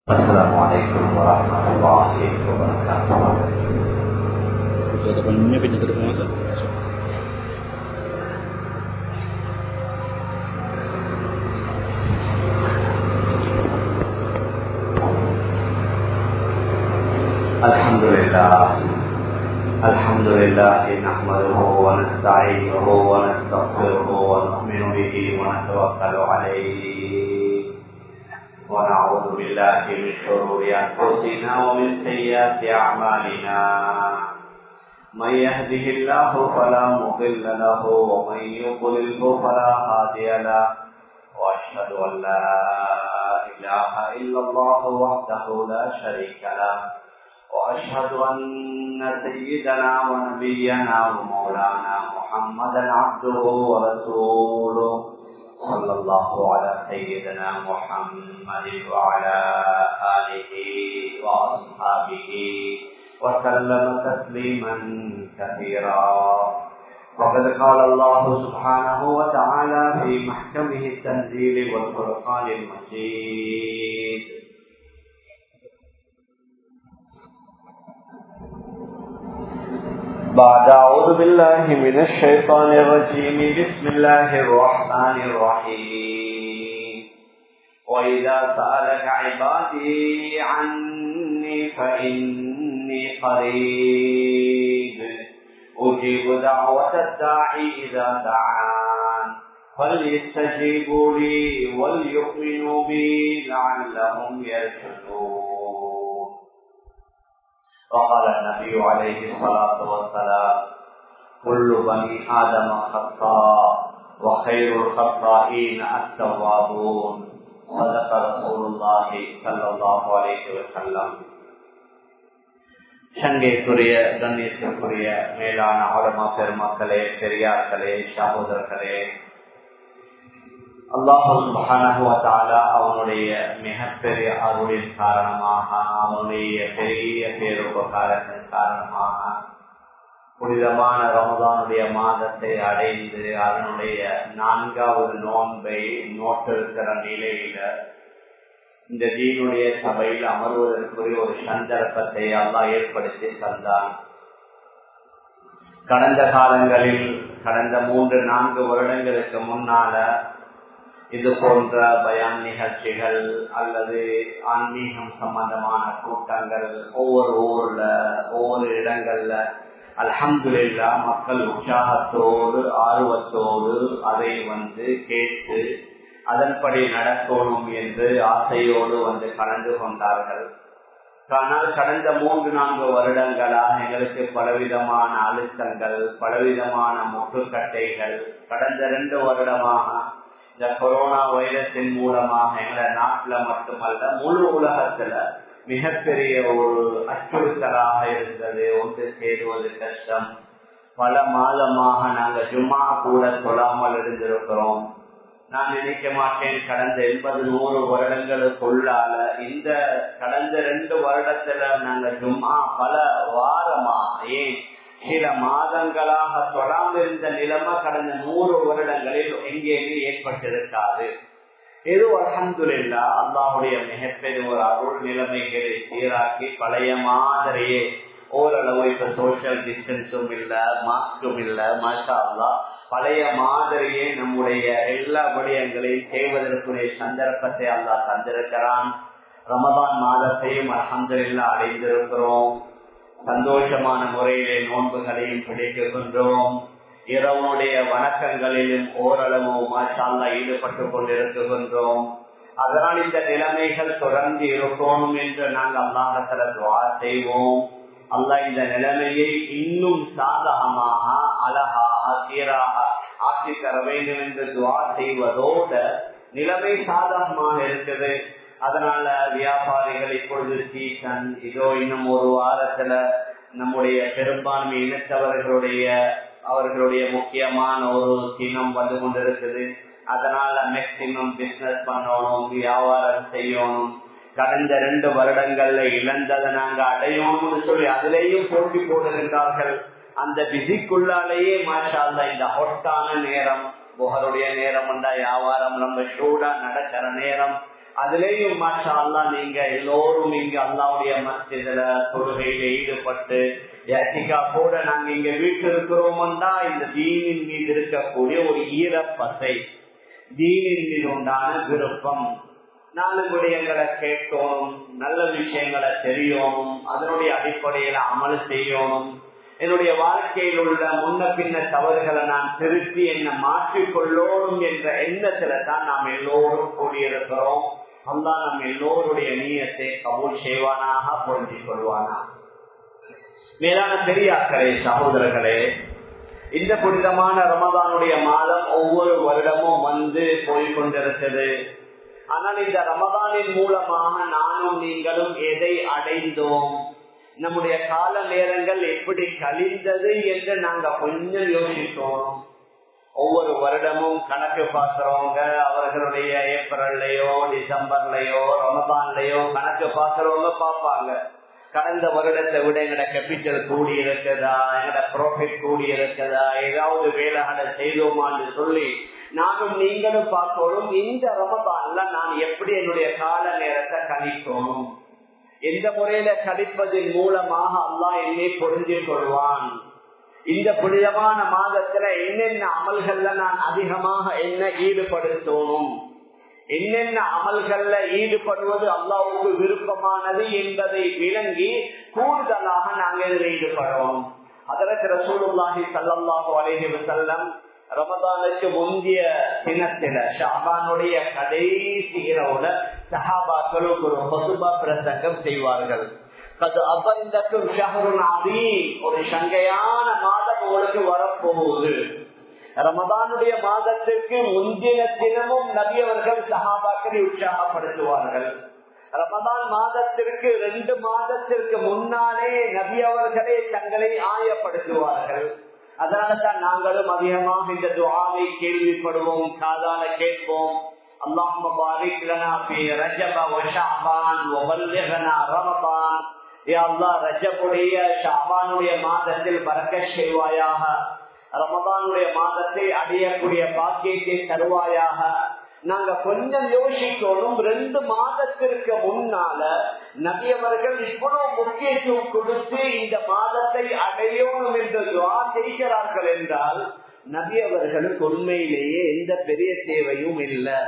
السلام عليكم ورحمة الله وبركاته Bisa depannya pindah ke depan masa. الحمد لله الحمد لله نحمده ونستعينه ونستغفره ونؤمن به ونتوكل عليه ونعوذ بالله من شرور انفسنا ومن سيئات اعمالنا من يهده الله فلا مضل له ومن يضلله فلا هادي له واشهد ان لا اله الا الله وحده لا شريك له واشهد ان سيدنا ونبينا ومولانا محمدا عبده ورسوله صلى الله على سيدنا محمد وعلى اله واصحابه وسلم تسليما كثيرا وقد قال الله سبحانه وتعالى في محكمه التنزيل والفرقان المجيد بعد أعوذ بالله من الشيطان الرجيم بسم الله الرحمن الرحيم وإذا سألك عبادي عني فإني قريب أجيب دعوة الداعي إذا دعان فليستجيبوا لي وليؤمنوا بي لعلهم يرشدون وقال النبي عليه الصلاة والسلام كل بني آدم خطاء وخير الخطائين التوابون صدق رسول الله صلى الله عليه وسلم சங்கைக்குரிய கண்ணியத்திற்குரிய மேலான ஆழமா பெருமக்களே பெரியார்களே சகோதரர்களே அல்லாஹால அவனுடைய மிகப்பெரிய அருளின் காரணமாக அவனுடைய பெரிய பேருபகாரத்தின் காரணமாக புனிதமான ரமதானுடைய மாதத்தை அடைந்து அதனுடைய நான்காவது நோன்பை நோட்டிருக்கிற நிலையில இந்த தீனுடைய சபையில் அமர்வதற்குரிய ஒரு சந்தர்ப்பத்தை அல்லா ஏற்படுத்தி தந்தான் கடந்த காலங்களில் கடந்த மூன்று நான்கு வருடங்களுக்கு முன்னால இது போன்ற பயான் நிகழ்ச்சிகள் அல்லது ஆன்மீகம் சம்பந்தமான கூட்டங்கள் ஒவ்வொரு ஊர்ல ஒவ்வொரு இடங்கள்ல அல்ஹம்துல்லா மக்கள் உற்சாகத்தோடு ஆர்வத்தோடு அதை வந்து கேட்டு அதன்படி நடக்கணும் என்று ஆசையோடு வந்து கலந்து கொண்டார்கள் ஆனால் கடந்த மூன்று நான்கு வருடங்களாக எங்களுக்கு பலவிதமான அழுத்தங்கள் பலவிதமான முட்டுக்கட்டைகள் கடந்த ரெண்டு வருடமாக இந்த கொரோனா வைரஸின் மூலமாக எங்க நாட்டுல மட்டுமல்ல முழு உலகத்துல மிகப்பெரிய ஒரு அச்சுறுத்தலாக இருந்தது ஒன்று சேருவது கஷ்டம் பல மாதமாக நாங்க ஜும்மா கூட சொல்லாமல் இருந்திருக்கிறோம் நான் நினைக்க மாட்டேன் கடந்த எண்பது நூறு வருடங்களுக்குள்ளால இந்த கடந்த ரெண்டு வருடத்துல நாங்க ஜும்மா பல வாரமா ஏன் சில மாதங்களாக தொடாமல் இருந்த நிலைமை கடந்த நூறு வருடங்களில் எங்கேயுமே ஏற்பட்டிருக்காது ஏதோ அலமதுல்லா அல்லாஹுடைய மிகப்பெரிய ஒரு அருள் நிலைமைகளை சீராக்கி பழைய மாதிரியே ஓரளவு இப்ப சோசியல் டிஸ்டன்ஸும் இல்ல மாஸ்கும் இல்ல மாஷா அல்லா பழைய மாதிரியே நம்முடைய எல்லா விடயங்களையும் செய்வதற்குரிய சந்தர்ப்பத்தை அல்லா தந்திருக்கிறான் ரமதான் மாதத்தையும் அலமதுல்லா அடைந்திருக்கிறோம் சந்தோஷமான முறையிலே நோன்புகளையும் பிடிக்கின்றோம் இரவனுடைய வணக்கங்களிலும் ஓரளவு மாஷால்லா ஈடுபட்டு கொண்டிருக்கின்றோம் அதனால் இந்த நிலைமைகள் தொடர்ந்து இருக்கணும் என்று நாங்கள் அல்லாஹத்துல துவா செய்வோம் அல்லா இந்த நிலைமையை இன்னும் சாதகமாக அழகாக சீராக ஆக்கி தர வேண்டும் என்று துவா செய்வதோட நிலைமை சாதகமாக இருக்குது அதனால வியாபாரிகள் இப்பொழுது சீசன் இதோ இன்னும் ஒரு வாரத்துல நம்முடைய பெரும்பான்மை இனத்தவர்களுடைய அவர்களுடைய முக்கியமான ஒரு தினம் வந்து கொண்டிருக்குது அதனால மேக்சிமம் பிசினஸ் பண்ணணும் வியாபாரம் செய்யணும் கடந்த ரெண்டு வருடங்கள்ல இழந்ததை நாங்க அடையணும்னு சொல்லி அதுலேயும் போட்டி போடுகின்றார்கள் அந்த பிசிக்குள்ளாலேயே மாஷா இந்த ஹொட்டான நேரம் புகருடைய நேரம் வியாபாரம் நம்ம ஷூடா நடக்கிற நேரம் அதுலேயும் மாஷா அல்லா நீங்க எல்லோரும் இங்க அல்லாவுடைய மத்தியில தொழுகையில ஈடுபட்டு கூட நாங்க இங்க வீட்டு இருக்கிறோம்னா இந்த தீனின் மீது இருக்கக்கூடிய ஒரு ஈரப்பசை தீனின் மீது உண்டான விருப்பம் நாலு விடயங்களை கேட்கணும் நல்ல விஷயங்களை தெரியணும் அதனுடைய அடிப்படையில அமல் செய்யணும் என்னுடைய வாழ்க்கையில் உள்ள முன்ன பின்ன தவறுகளை நான் திருத்தி என்னை மாற்றிக்கொள்ளணும் என்ற எண்ணத்துல தான் நாம் எல்லோரும் கூடியிருக்கிறோம் அல்லா நம் எல்லோருடைய நீயத்தை கபூல் செய்வானாக பொருந்திக் கொள்வானா மேலான பெரியாக்களே சகோதரர்களே இந்த புனிதமான ரமதானுடைய மாதம் ஒவ்வொரு வருடமும் வந்து போய்கொண்டிருக்கிறது ஆனால் இந்த ரமதானின் மூலமாக நானும் நீங்களும் எதை அடைந்தோம் நம்முடைய கால நேரங்கள் எப்படி கழிந்தது என்று நாங்க கொஞ்சம் யோசித்தோம் ஒவ்வொரு வருடமும் கணக்கு பாக்குறவங்க அவர்களுடைய ஏப்ரல்லையோ டிசம்பர்லயோ ரமதான்லயோ கணக்கு பாக்குறவங்க பார்ப்பாங்க கடந்த வருடத்தை விட எங்கட கேபிட்டல் கூடி இருக்குதா எங்கட ப்ராஃபிட் கூடி இருக்குதா ஏதாவது வேலைகளை செய்தோமான்னு சொல்லி நானும் நீங்களும் பார்க்கணும் இந்த ரமதான்ல நான் எப்படி என்னுடைய கால நேரத்தை கழிக்கணும் எந்த முறையில கழிப்பதன் மூலமாக அல்லா என்னை பொருந்திக் கொள்வான் இந்த புனிதமான மாதத்துல என்னென்ன அமல்கள்ல நான் அதிகமாக என்ன ஈடுபடுத்தணும் என்னென்ன அமல்கள்ல ஈடுபடுவது அல்லாவுக்கு விருப்பமானது என்பதை விளங்கி கூடுதலாக நாங்கள் இதில் ஈடுபடுவோம் அதற்கு ரசூலுல்லாஹி சல்லாஹு அலைஹி வஸல்லம் ரமதானுக்கு முந்தைய தினத்தில ஷாபானுடைய கடைசி இரவுல சஹாபாக்களுக்கு ஒரு பசுபா பிரசங்கம் செய்வார்கள் அது அபந்தக்கும் ஷஹருன் அதீம் ஒரு சங்கையான மாதம் உங்களுக்கு வரப்போகுது ரமதானுடைய மாதத்திற்கு முந்தின தினமும் நபியவர்கள் சஹாபாக்களை உற்சாகப்படுத்துவார்கள் ரமதான் மாதத்திற்கு ரெண்டு மாதத்திற்கு முன்னாலே நபி அவர்களே தங்களை ஆயப்படுத்துவார்கள் அதனால தான் நாங்களும் அதிகமாக இந்த துவாவை கேள்விப்படுவோம் காதால கேட்போம் اللهم بارك لنا في رجب وشعبان وبلغنا رمضان يا الله ரஜபுடைய ஷாபானுடைய மாதத்தில் பறக்க செய்வாயாக ரமதானுடைய மாதத்தை அடையக்கூடிய பாக்கியத்தை தருவாயாக நாங்க கொஞ்சம் யோசிக்கணும் ரெண்டு மாதத்திற்கு முன்னால நபியவர்கள் இவ்வளவு முக்கியத்துவம் கொடுத்து இந்த மாதத்தை அடையணும் என்று துவா செய்கிறார்கள் என்றால் நபியவர்களுக்கு உண்மையிலேயே எந்த பெரிய தேவையும் இல்லை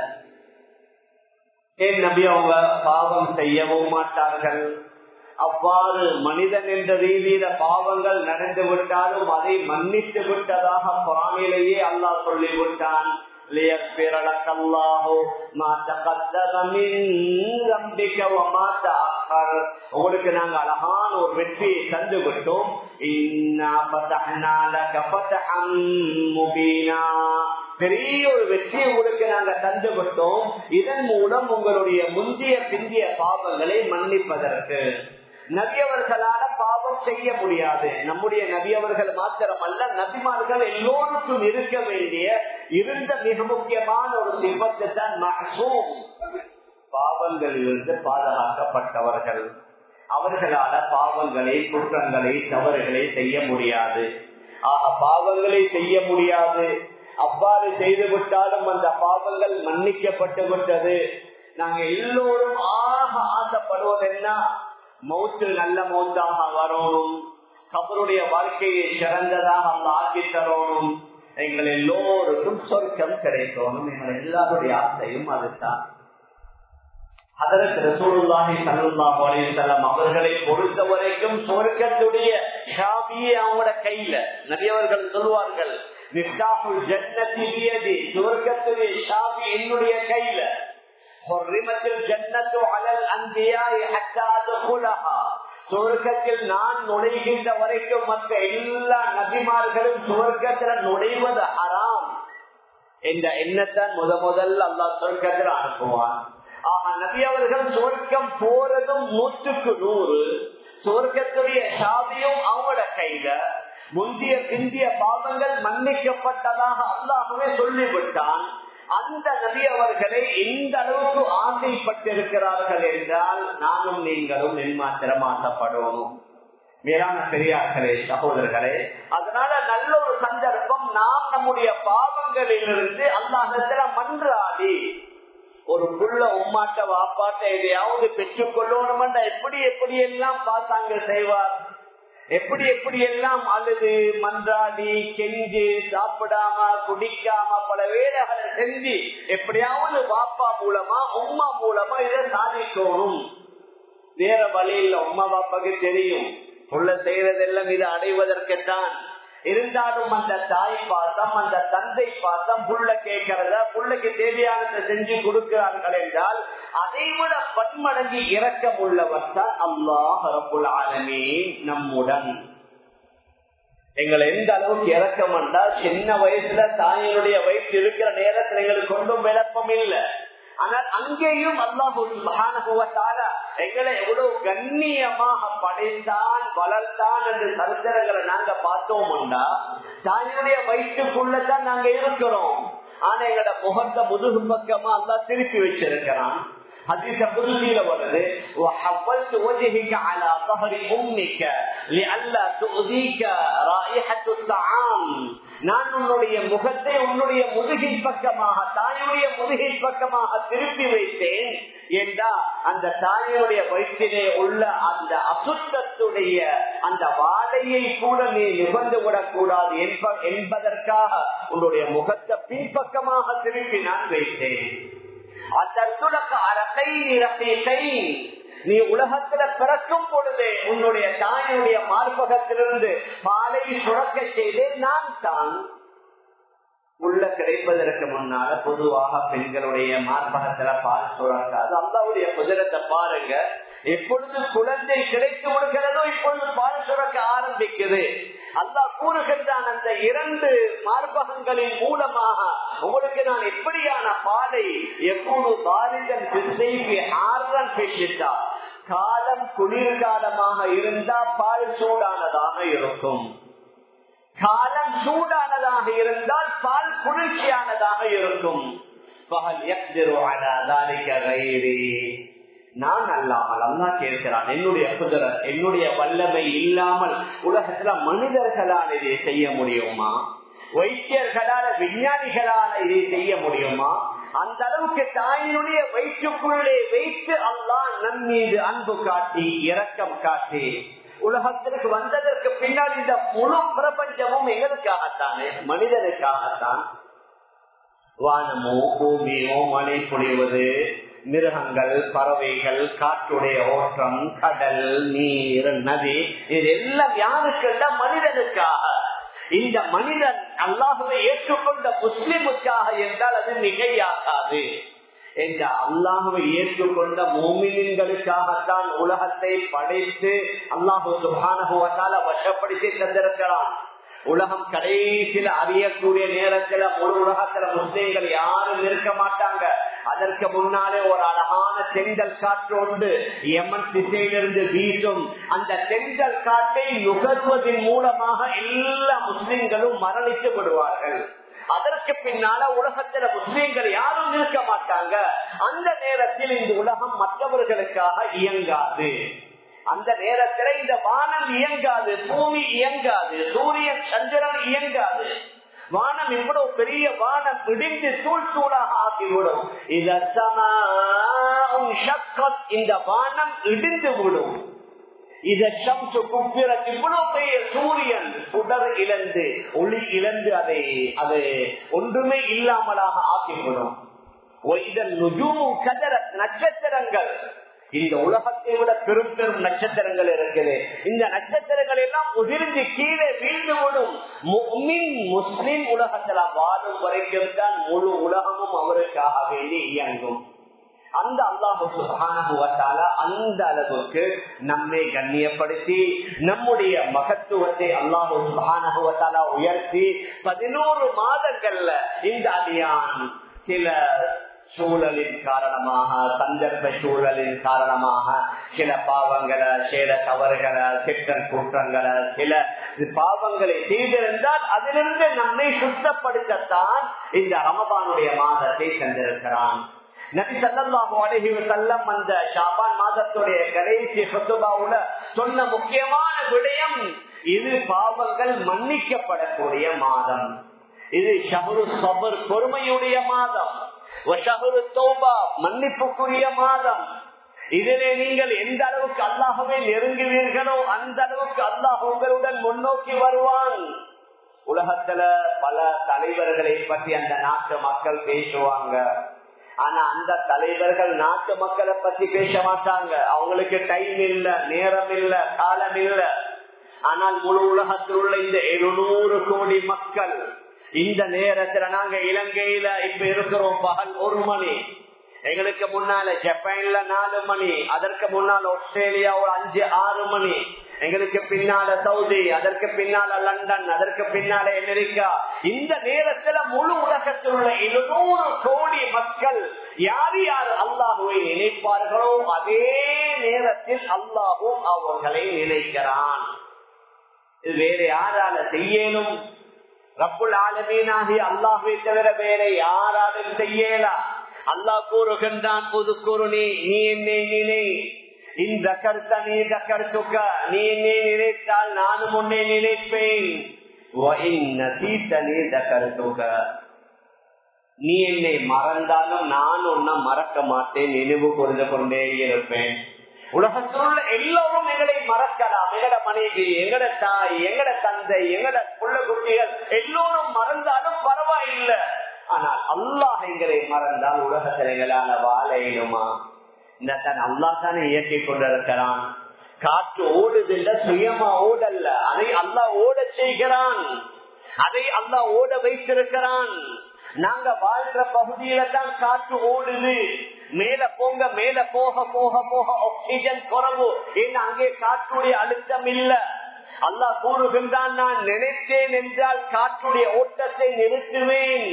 ஏன் நபி அவங்க பாவம் செய்யவும் மாட்டார்கள் அவ்வாறு மனிதன் என்ற ரீதியில பாவங்கள் நடந்து விட்டாலும் அதை மன்னித்து விட்டதாக புறாணிலேயே அல்லாஹ் சொல்லிவிட்டான் ليغفر لك الله ما تقدم من ذنبك وما تأخر உங்களுக்கு நாங்க அழகான ஒரு வெற்றியை தந்து விட்டோம் இன்னா பதஹ்னா லக ஃபதஹன் முபீனா பெரிய ஒரு வெற்றியை உங்களுக்கு நாங்க தந்து விட்டோம் இதன் மூலம் உங்களுடைய முந்தைய பிந்திய பாவங்களை மன்னிப்பதற்கு நபியவர்களால பாவம் செய்ய முடியாது நம்முடைய நபியவர்கள் மாத்திரமல்ல நபிமார்கள் எல்லோருக்கும் இருக்க வேண்டிய இருந்த மிக முக்கியமான ஒரு சிவத்தை தான் மகசூம் பாவங்களிலிருந்து பாதுகாக்கப்பட்டவர்கள் அவர்களால பாவங்களை குற்றங்களை தவறுகளை செய்ய முடியாது ஆக பாவங்களை செய்ய முடியாது அவ்வாறு செய்து விட்டாலும் அந்த பாவங்கள் மன்னிக்கப்பட்டு விட்டது நாங்க எல்லோரும் ஆக ஆசைப்படுவது என்ன மௌத்து நல்ல மௌத்தாக வரணும் கபருடைய வாழ்க்கையை சிறந்ததாக அந்த ஆக்கி தரணும் எங்கள் எல்லோருக்கும் சொர்க்கம் கிடைக்கணும் எங்கள் எல்லாருடைய ஆசையும் அதுதான் அதற்கு ரசூலுல்லாஹி ஸல்லல்லாஹு அலைஹி வஸல்லம் அவர்களை பொறுத்த வரைக்கும் சொர்க்கத்துடைய சாவியே அவங்களோட கையில நிறையவர்கள் சொல்வார்கள் மிஃப்தாஹுல் ஜன்னத்தி பியதி சொர்க்கத்துடைய சாவி என்னுடைய கையில حرمت الجنة على الأنبياء حتى أدخلها சுவர்க்கத்தில் நான் நுழைகின்ற வரைக்கும் மற்ற எல்லா நபிமார்களும் சுவர்க்கத்தில் நுழைவது அறாம் என்ற எண்ணத்தான் முத முதல்ல அல்லா சொர்க்கத்தில் அனுப்புவான் ஆக நபி அவர்கள் சுவர்க்கம் போறதும் நூற்றுக்கு நூறு சுவர்க்கத்துடைய சாதியும் அவங்களோட கையில முந்திய பிந்திய பாவங்கள் மன்னிக்கப்பட்டதாக அல்லாஹவே சொல்லிவிட்டான் அந்த நபி அவர்களை எந்த அளவுக்கு ஆசைப்பட்டிருக்கிறார்கள் என்றால் நானும் நீங்களும் என்மாத்திரம் ஆசைப்படுவோம் மேலான பெரியார்களே சகோதரர்களே அதனால நல்ல ஒரு சந்தர்ப்பம் நாம் நம்முடைய பாவங்களிலிருந்து அல்லாஹத்துல மன்றாடி ஒரு புள்ள உம்மாட்ட வாப்பாட்ட எதையாவது பெற்றுக் கொள்ளணும்டா எப்படி எப்படி எல்லாம் பாசாங்க செய்வார் எப்படி எப்படி எல்லாம் அழுது மன்றாடி கெஞ்சு சாப்பிடாம குடிக்காம பல வேலைகளை செஞ்சு எப்படியாவது வாப்பா மூலமா உம்மா மூலமா இதை சாதிக்கணும் வேற வழியில் உம்மா பாப்பாக்கு தெரியும் உள்ள செய்யறதெல்லாம் இதை அடைவதற்குத்தான் இருந்தாலும் அந்த தாய் பாசம் அந்த தந்தை பாசம் புள்ள கேட்கறத புள்ளைக்கு தேவையானதை செஞ்சு கொடுக்கிறார்கள் என்றால் அதை விட பன்மடங்கு இரக்கம் உள்ளவர் தான் அல்லாஹ் ரபுல் ஆலமே நம்முடன் எங்களை எந்த அளவுக்கு இறக்கம் என்றால் சின்ன வயசுல தாயினுடைய வயசு இருக்கிற நேரத்தில் எங்களுக்கு கொண்டும் விளப்பம் இல்லை ஆனால் அங்கேயும் அல்லாஹால எங்களை எவ்வளவு கண்ணியமாக படைத்தான் வளர்த்தான் என்று சரித்திரங்களை நாங்க பார்த்தோம்டா தாயினுடைய வயிற்றுக்குள்ளதான் நாங்க இருக்கிறோம் ஆனா எங்களோட முகத்தை முதுகு பக்கமா அல்லா திருப்பி வச்சிருக்கிறான் حديث قدسي لولده وحولت وجهك على ظهر امك لئلا تؤذيك رائحه الطعام நான் உன்னுடைய முகத்தை உன்னுடைய முதுகின் பக்கமாக தாயுடைய முதுகின் பக்கமாக திருப்பி வைத்தேன் என்றா அந்த தாயுடைய வயிற்றிலே உள்ள அந்த அசுத்தத்துடைய அந்த வாடையை கூட நீ நிபந்து விடக்கூடாது என்பதற்காக உன்னுடைய முகத்தை பின்பக்கமாக திருப்பி நான் வைத்தேன் நீ உலகத்துல பிறக்கும் பொழுதே உன்னுடைய தாயுடைய மார்பகத்திலிருந்து பாலை சுரக்க செய்தேன் நான் தான் உள்ள கிடைப்பதற்கு முன்னால பொதுவாக பெண்களுடைய மார்பகத்துல பால் சுரக்காது அல்லாவுடைய குதிரத்தை பாருங்க எப்பொழுது குழந்தை கிடைத்து விடுகிறதோ இப்பொழுது பால் சுரக்க ஆரம்பிக்குது அல்லா கூறுகின்றான் அந்த இரண்டு மார்பகங்களின் மூலமாக உங்களுக்கு நான் எப்படியான பாலை எப்பொழுது பாரிதன் பிசைக்கு ஆர்வம் பேசிட்டா காலம் குளிர்காலமாக இருந்தா பால் சூடானதாக இருக்கும் காலம் சூடானதாக இருந்தால் பால் குளிர்ச்சியானதாக இருக்கும் நான் அல்லாமல் அல்லா கேட்கிறான் என்னுடைய குதிரை என்னுடைய வல்லமை இல்லாமல் உலகத்துல மனிதர்களால் இதை செய்ய முடியுமா வைத்தியர்களால விஞ்ஞானிகளால இதை செய்ய முடியுமா அந்த அளவுக்கு தாயினுடைய வயிற்றுக்குள்ளே வைத்து அல்லாஹ் நம் மீது அன்பு காட்டி இரக்கம் காட்டி உலகத்திற்கு வந்ததற்கு பின்னால் இந்த முழு பிரபஞ்சமும் எங்களுக்காகத்தானே மனிதனுக்காகத்தான் வானமோ பூமியோ மழை பொழிவது மிருகங்கள் பறவைகள் காற்றுடைய ஓட்டம் கடல் நீர் நதி இது எல்லாம் யாருக்கெல்லாம் மனிதனுக்காக இந்த மனிதன் அல்லாஹுவை ஏற்றுக்கொண்ட முஸ்லிமுக்காக என்றால் அது மிகையாகாது என்ற அல்லாஹுவை ஏற்றுக்கொண்ட மோமின்களுக்காகத்தான் உலகத்தை படைத்து அல்லாஹு சுபானகுவத்தால வசப்படுத்தி தந்திருக்கிறான் உலகம் கடைசியில அறியக்கூடிய நேரத்துல முழு உலகத்துல முஸ்லீம்கள் யாரும் இருக்க மாட்டாங்க அதற்கு முன்னாலே ஒரு அழகான செங்கல் காற்று உண்டு எமன் திசையிலிருந்து வீசும் அந்த செங்கல் காற்றை நுகர்வதன் மூலமாக எல்லா முஸ்லிம்களும் மரணித்து விடுவார்கள் அதற்கு பின்னால உலகத்துல முஸ்லீம்கள் யாரும் இருக்க மாட்டாங்க அந்த நேரத்தில் இந்த உலகம் மற்றவர்களுக்காக இயங்காது அந்த நேரத்தில் இந்த வானம் இயங்காது பூமி இயங்காது சூரியன் சந்திரன் இயங்காது வானம் இவ்வளவு பெரிய வானம் இடிந்து தூள் தூளாக ஆகிவிடும் இந்த வானம் இடிந்து விடும் இவ்வளவு பெரிய சூரியன் சுடர் இழந்து ஒளி இழந்து அதை அது ஒன்றுமே இல்லாமலாக ஆக்கிவிடும் நட்சத்திரங்கள் இந்த உலகத்தை விட பெரும் பெரும் நட்சத்திரங்கள் இருக்குது இந்த நட்சத்திரங்கள் எல்லாம் உதிர்ந்து கீழே வீழ்ந்து விடும் முஸ்லிம் உலகத்துல வாழும் வரைக்கும் தான் முழு உலகமும் அவருக்காக வேண்டி இயங்கும் அந்த அல்லாஹால அந்த அளவுக்கு நம்மை கண்ணியப்படுத்தி நம்முடைய மகத்துவத்தை அல்லாஹால உயர்த்தி பதினோரு மாதங்கள்ல இந்த அடியான் சில சூழலின் காரணமாக சந்தர்ப்ப சூழலின் காரணமாக சில பாவங்களை சில தவறுகளை சிற்றல் குற்றங்களை சில பாவங்களை செய்திருந்தால் அதிலிருந்து நம்மை சுத்தப்படுத்தத்தான் இந்த ரமபானுடைய மாதத்தை தந்திருக்கிறான் நபி சல்லாஹு அலஹி செல்லம் அந்த ஷாபான் மாதத்துடைய கடைசி சொத்துபாவுல சொன்ன முக்கியமான விடயம் இது பாவங்கள் மன்னிக்கப்படக்கூடிய மாதம் இது ஷபரு சபர் பொறுமையுடைய மாதம் மன்னிப்புக்குரிய மாதம் இதிலே நீங்கள் எந்த அளவுக்கு அல்லாஹவே நெருங்குவீர்களோ அந்த அளவுக்கு அல்லாஹ் உங்களுடன் முன்னோக்கி வருவான் உலகத்துல பல தலைவர்களை பற்றி அந்த நாட்டு மக்கள் பேசுவாங்க ஆனா அந்த தலைவர்கள் நாட்டு மக்களை பத்தி பேச மாட்டாங்க அவங்களுக்கு டைம் இல்ல நேரம் இல்ல காலம் இல்ல ஆனால் முழு உலகத்தில் உள்ள இந்த எழுநூறு கோடி மக்கள் இந்த நேரத்துல நாங்க இலங்கையில இப்ப இருக்கிறோம் பகல் ஒரு மணி எங்களுக்கு முன்னால ஜப்பான்ல நாலு மணி அதற்கு முன்னால் ஆஸ்திரேலியா ஒரு அஞ்சு ஆறு மணி எங்களுக்கு பின்னால சவுதி அதற்கு பின்னால லண்டன் அதற்கு பின்னால அமெரிக்கா இந்த நேரத்துல முழு உலகத்தில் உள்ள எழுநூறு கோடி மக்கள் யார் யார் அல்லாஹுவை நினைப்பார்களோ அதே நேரத்தில் அல்லாஹும் அவர்களை நினைக்கிறான் இது வேற யாரால செய்யணும் ரப்புல் ஆலமீனாகி அல்லாஹுவை தவிர வேற யாராலும் செய்யலாம் அல்லாஹ் கூறுகின்றான் புது குருணி நீ என்னை நினை இந்த கருத்த நீ கருத்துக்க நீ என்னை நினைத்தால் நானும் உன்னை நினைப்பேன் கருத்துக்க நீ என்னை மறந்தாலும் நான் உன்னை மறக்க மாட்டேன் நினைவு புரிந்து கொண்டே இருப்பேன் உலகத்தில் உள்ள எல்லோரும் எங்களை மறக்கலாம் எங்கட மனைவி எங்கட தாய் எங்கட தந்தை எங்கட புள்ள குட்டிகள் எல்லோரும் மறந்தாலும் பரவாயில்லை ஆனால் அல்லாஹ் எங்களை மறந்தால் உலகத்தில் எங்களால வாழ இயலுமா இந்த தன் அல்லாஹ் தானே இயக்கி கொண்டிருக்கிறான் காற்று ஓடுதில்ல சுயமா ஓடல்ல அதை அல்லாஹ் ஓட செய்கிறான் அதை அல்லாஹ் ஓட வைத்திருக்கிறான் நாங்க வாழ்ற பகுதியில தான் காற்று ஓடுது மேல போங்க மேல போக போக போக ஆக்சிஜன் குறவு ஏன்னா அங்கே காற்றுடைய அழுத்தம் இல்ல அல்லாஹ் கூறுகின்றான் நான் நினைத்தேன் என்றால் காற்றுடைய ஓட்டத்தை நிறுத்துவேன்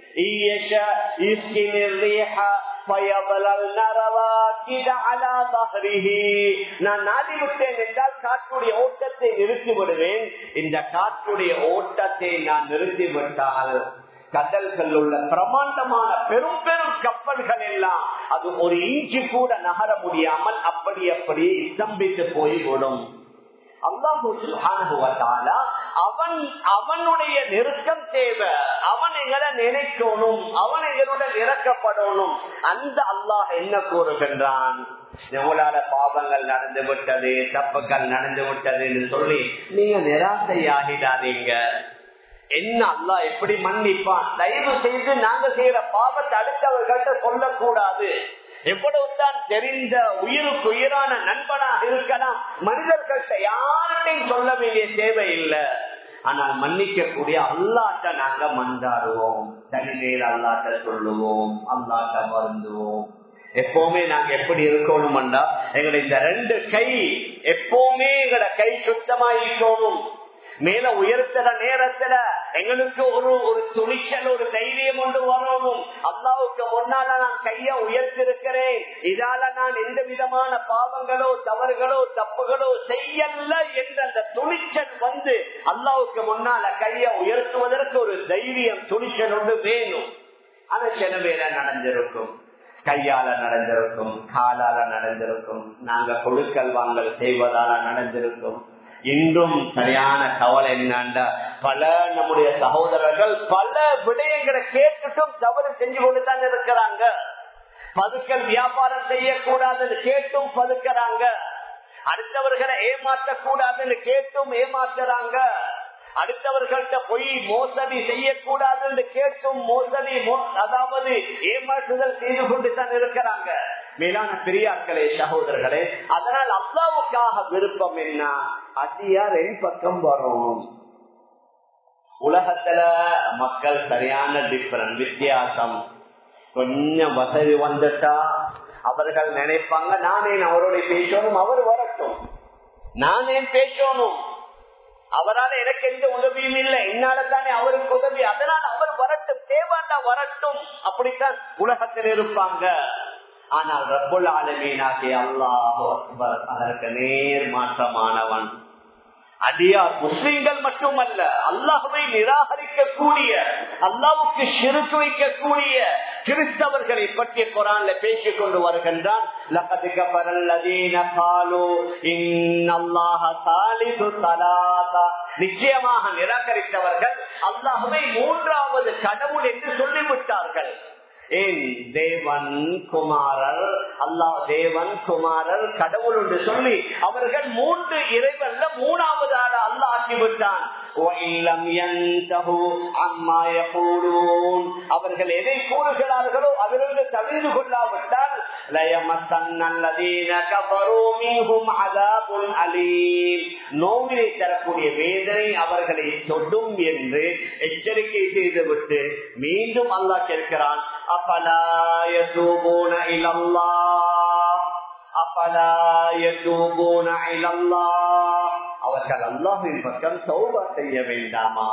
நான் நாடிவிட்டேன் என்றால் காற்றுடைய ஓட்டத்தை நிறுத்தி விடுவேன் இந்த காற்றுடைய ஓட்டத்தை நான் நிறுத்திவிட்டால் கடல்கள் உள்ள பிரமாண்டமான பெரும் பெரும் கப்பல்கள் எல்லாம் அது ஒரு இன்ச்சு கூட நகர முடியாமல் அப்படி அப்படியே ஸ்தம்பித்து போய்விடும் அல்லாஹூ அவன் அவனுடைய நெருக்கம் தேவை அவன் எங்களை நினைக்கணும் அவன் எங்களுடன் இறக்கப்படணும் அந்த அல்லாஹ் என்ன கூறுகின்றான் எவ்வளால பாவங்கள் நடந்து விட்டது தப்புகள் நடந்து விட்டது சொல்லி நீங்க நிராசையாகிடாதீங்க என்ன அல்லா எப்படி மன்னிப்பான் தயவு செய்து நாங்க செய்யற பாவத்தை அடுத்தவர்கள்ட்ட சொல்லக்கூடாது எவ்வளவுதான் தெரிந்த உயிருக்கு உயிரான நண்பனாக இருக்கலாம் மனிதர்கள்ட்ட யார்கிட்டையும் சொல்ல வேண்டிய தேவை இல்லை ஆனால் மன்னிக்கக்கூடிய அல்லாட்ட நாங்க மன்றாடுவோம் தனிமையில் அல்லாட்ட சொல்லுவோம் அல்லாட்ட வருந்துவோம் எப்பவுமே நாங்க எப்படி இருக்கணும்டா எங்களை இந்த ரெண்டு கை எப்பவுமே எங்களை கை சுத்தமா இருக்கணும் மேல உயர்த்துற நேரத்துல எங்களுக்கு ஒரு ஒரு துணிச்சல் ஒரு தைரியம் கொண்டு வரணும் அல்லாவுக்கு முன்னால நான் கைய உயர்த்திருக்கிறேன் இதால நான் எந்த விதமான பாவங்களோ தவறுகளோ தப்புகளோ செய்யல என்ற அந்த துணிச்சல் வந்து அல்லாவுக்கு முன்னால கைய உயர்த்துவதற்கு ஒரு தைரியம் துணிச்சல் ஒன்று வேணும் அது சில பேர நடந்திருக்கும் கையால நடந்திருக்கும் காலால நடந்திருக்கும் நாங்க கொடுக்கல் வாங்கல் செய்வதால நடந்திருக்கும் இன்றும் சரியான கவலை என்னண்டா பல நம்முடைய சகோதரர்கள் பல விடயங்களை கேட்டுட்டும் தவறு செஞ்சு கொண்டு தான் இருக்கிறாங்க பதுக்கல் வியாபாரம் செய்யக்கூடாதுன்னு கேட்டும் பதுக்கிறாங்க அடுத்தவர்களை ஏமாற்ற கூடாதுன்னு கேட்டும் ஏமாத்துறாங்க அடுத்தவர்கள்ட்ட பொய் மோசடி செய்யக்கூடாதுன்னு கேட்டும் மோசடி அதாவது ஏமாற்றுதல் செய்து கொண்டு தான் இருக்கிறாங்க மேலான பெரியார்களே சகோதரர்களே அதனால் அல்லாவுக்காக விருப்பம் என்ன அதிகார் என் பக்கம் வரும் உலகத்துல மக்கள் சரியான டிஃபரன் வித்தியாசம் கொஞ்சம் வசதி வந்துட்டா அவர்கள் நினைப்பாங்க நானே அவரோட பேசணும் அவர் வரட்டும் நானே பேசணும் அவரால் எனக்கு எந்த உதவியும் இல்லை என்னால தானே அவருக்கு உதவி அதனால் அவர் வரட்டும் தேவாண்டா வரட்டும் அப்படித்தான் உலகத்தில் இருப்பாங்க ஆனால் ரப்புல் ஆலமீனாகிய அல்லாஹ் அதற்கு நேர் மாற்றமானவன் அடியார் முஸ்லிம்கள் மட்டுமல்ல அல்லாஹுவை நிராகரிக்கக்கூடிய அல்லாவுக்கு சிறுக்கு வைக்கக்கூடிய கிறிஸ்தவர்களை பற்றிய குரான்ல பேசிக் கொண்டு வருகின்றான் நிச்சயமாக நிராகரித்தவர்கள் அல்லாஹுவை மூன்றாவது கடவுள் என்று சொல்லிவிட்டார்கள் ஏன் தேவன் குமாரர் அல்லாஹ் தேவன் குமாரர் கடவுள் என்று சொல்லி அவர்கள் மூன்று இறைவன்ல மூணாவது ஆள அல்லாஹ் ஆக்கிவிட்டான் அவர்கள் எதை கூறுகிறார்களோ அதிலிருந்து தவிர்த்து கொள்ளாவிட்டால் நோவினை தரக்கூடிய வேதனை அவர்களை தொடும் என்று எச்சரிக்கை செய்துவிட்டு மீண்டும் அல்லாஹ் கேட்கிறான் அப்பலாய தூபோன இலல்லா அப்பலாய தூபோன இலல்லா அவர்கள் அல்லாஹின் பக்கம் சௌபா செய்ய வேண்டாமா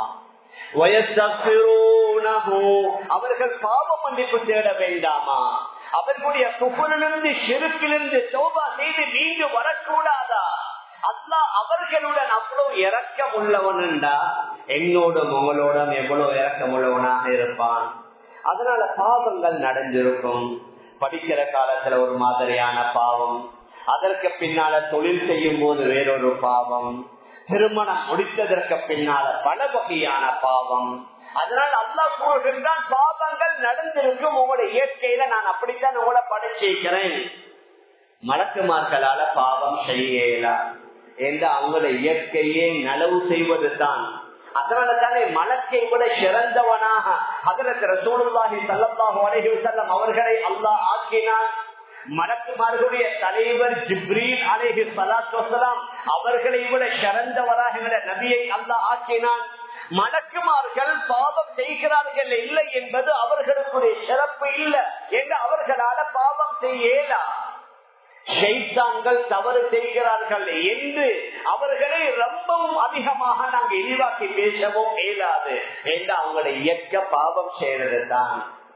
அவர்கள் பாவ மன்னிப்பு தேட வேண்டாமா அவர்களுடைய குபுரிலிருந்து செருப்பிலிருந்து சோபா செய்து நீங்க வரக்கூடாதா அல்லா அவர்களுடன் அவ்வளவு இறக்கம் உள்ளவன்டா என்னோடும் உங்களோடும் எவ்வளவு இறக்கம் உள்ளவனாக இருப்பான் அதனால பாவங்கள் நடந்திருக்கும் படிக்கிற காலத்துல ஒரு மாதிரியான பாவம் அதற்கு பின்னால தொழில் செய்யும் போது வேறொரு பாவம் திருமணம் முடித்ததற்கு பின்னால பல வகையான பாவம் அதனால் அல்லா கூறுகின்றான் பாவங்கள் நடந்திருக்கும் உங்களுடைய இயற்கையில நான் அப்படித்தான் உங்களை படைச்சிருக்கிறேன் மலக்குமார்களால பாவம் செய்யல என்ற அவங்களுடைய இயற்கையே நலவு செய்வது தான் அதனால தானே மலக்கை விட சிறந்தவனாக அதற்கு ரசூலுல்லாஹி சல்லல்லாஹு அலைஹி வஸல்லம் அவர்களை அல்லாஹ் ஆக்கினான் மலக்குமார்களுடைய தலைவர் ஜிப்ரீல் அலேஹி சலாத்துலாம் அவர்களை விட சிறந்தவராக நபியை அல்லாஹ் ஆக்கினான் மலக்குமார்கள் பாவம் செய்கிறார்கள் இல்லை என்பது அவர்களுக்குடைய சிறப்பு இல்லை என்று அவர்களால பாவம் செய்யலா ஷைத்தான்கள் தவறு செய்கிறார்கள் என்று அவர்களை ரொம்பவும் அதிகமாக நாங்கள் இழிவாக்கி பேசவும் இயலாது என்று அவங்களை இயக்க பாவம் செய்யறது தான்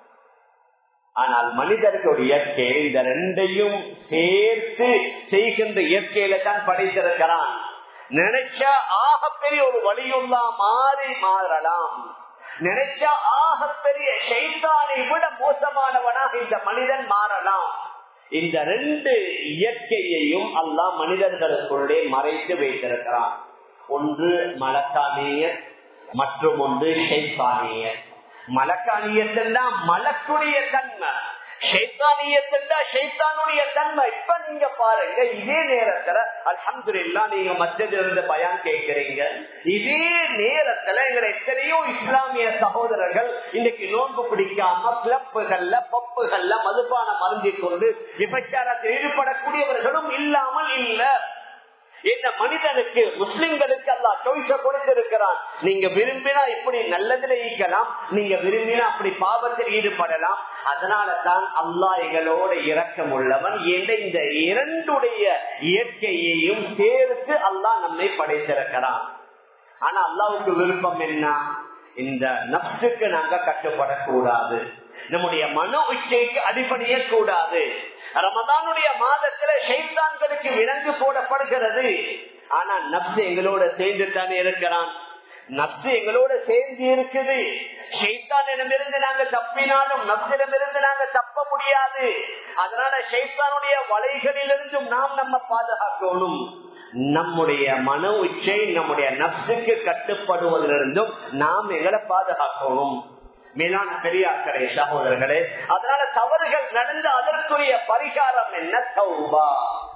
ஆனால் மனிதர்களுடைய இயற்கை இந்த ரெண்டையும் சேர்த்து செய்கின்ற இயற்கையில தான் படைத்திருக்கிறான் நினைச்சா ஆகப்பெரிய ஒரு வழியுள்ளா மாறி மாறலாம் நினைச்சா ஆகப்பெரிய சைத்தானை விட மோசமானவனாக இந்த மனிதன் மாறலாம் இந்த ரெண்டு இயற்கையையும் அல்லா மனிதர்களுக்குள்ளே மறைத்து வைத்திருக்கிறான் ஒன்று மலக்கானியர் மற்றும் ஒன்று ஷைத்தானியர் மலக்கானியத்தான் மலக்குடைய தன்மை ஷைத்தானியத்தா ஷைத்தானுடைய தன்மை இப்ப நீங்க பாருங்க இதே நேரத்துல அல்ஹம்துல்லா நீங்க மத்தியில இருந்து பயான் கேட்கிறீங்க இதே நேரத்துல எங்களை எத்தனையோ இஸ்லாமிய சகோதரர்கள் இன்னைக்கு நோன்பு பிடிக்காம பிளப்புகள்ல பப்புகள்ல மதுபான மருந்தி கொண்டு விபச்சாரத்தில் ஈடுபடக்கூடியவர்களும் இல்லாமல் இல்ல இந்த மனிதனுக்கு முஸ்லிம்களுக்கு அல்லா choice கொடுத்திருக்கிறான் நீங்க விரும்பினா இப்படி நல்லதுல ஈக்கலாம் நீங்க விரும்பினா அப்படி பாவத்தில் ஈடுபடலாம் அதனால தான் அல்லாஹ் எங்களோட இரக்கம் உள்ளவன் என்ற இந்த இரண்டுடைய இயற்கையையும் சேர்த்து அல்லாஹ் நம்மை படைத்திருக்கிறான் ஆனா அல்லாவுக்கு விருப்பம் என்ன இந்த நப்சுக்கு நாங்க கட்டுப்படக்கூடாது நம்முடைய மனோ இச்சைக்கு அடிப்படைய கூடாது ரமதானுடைய மாதத்துல ஷைத்தான்களுக்கு விலங்கு போடப்படுகிறது ஆனா நப்சு எங்களோட சேர்ந்து தானே இருக்கிறான் நப்சு எங்களோட சேர்ந்து இருக்குது ஷைத்தானிடமிருந்து நாங்க தப்பினாலும் நப்சிடமிருந்து நாங்க தப்ப முடியாது அதனால ஷைத்தானுடைய வலைகளிலிருந்தும் நாம் நம்ம பாதுகாக்கணும் நம்முடைய மன உச்சை நம்முடைய நப்சுக்கு கட்டுப்படுவதிலிருந்தும் நாம் எங்களை பாதுகாக்கணும் மேலான பெரியார்களே சகோதரர்களே அதனால தவறுகள் நடந்து அதற்குரிய பரிகாரம் என்ன சௌபா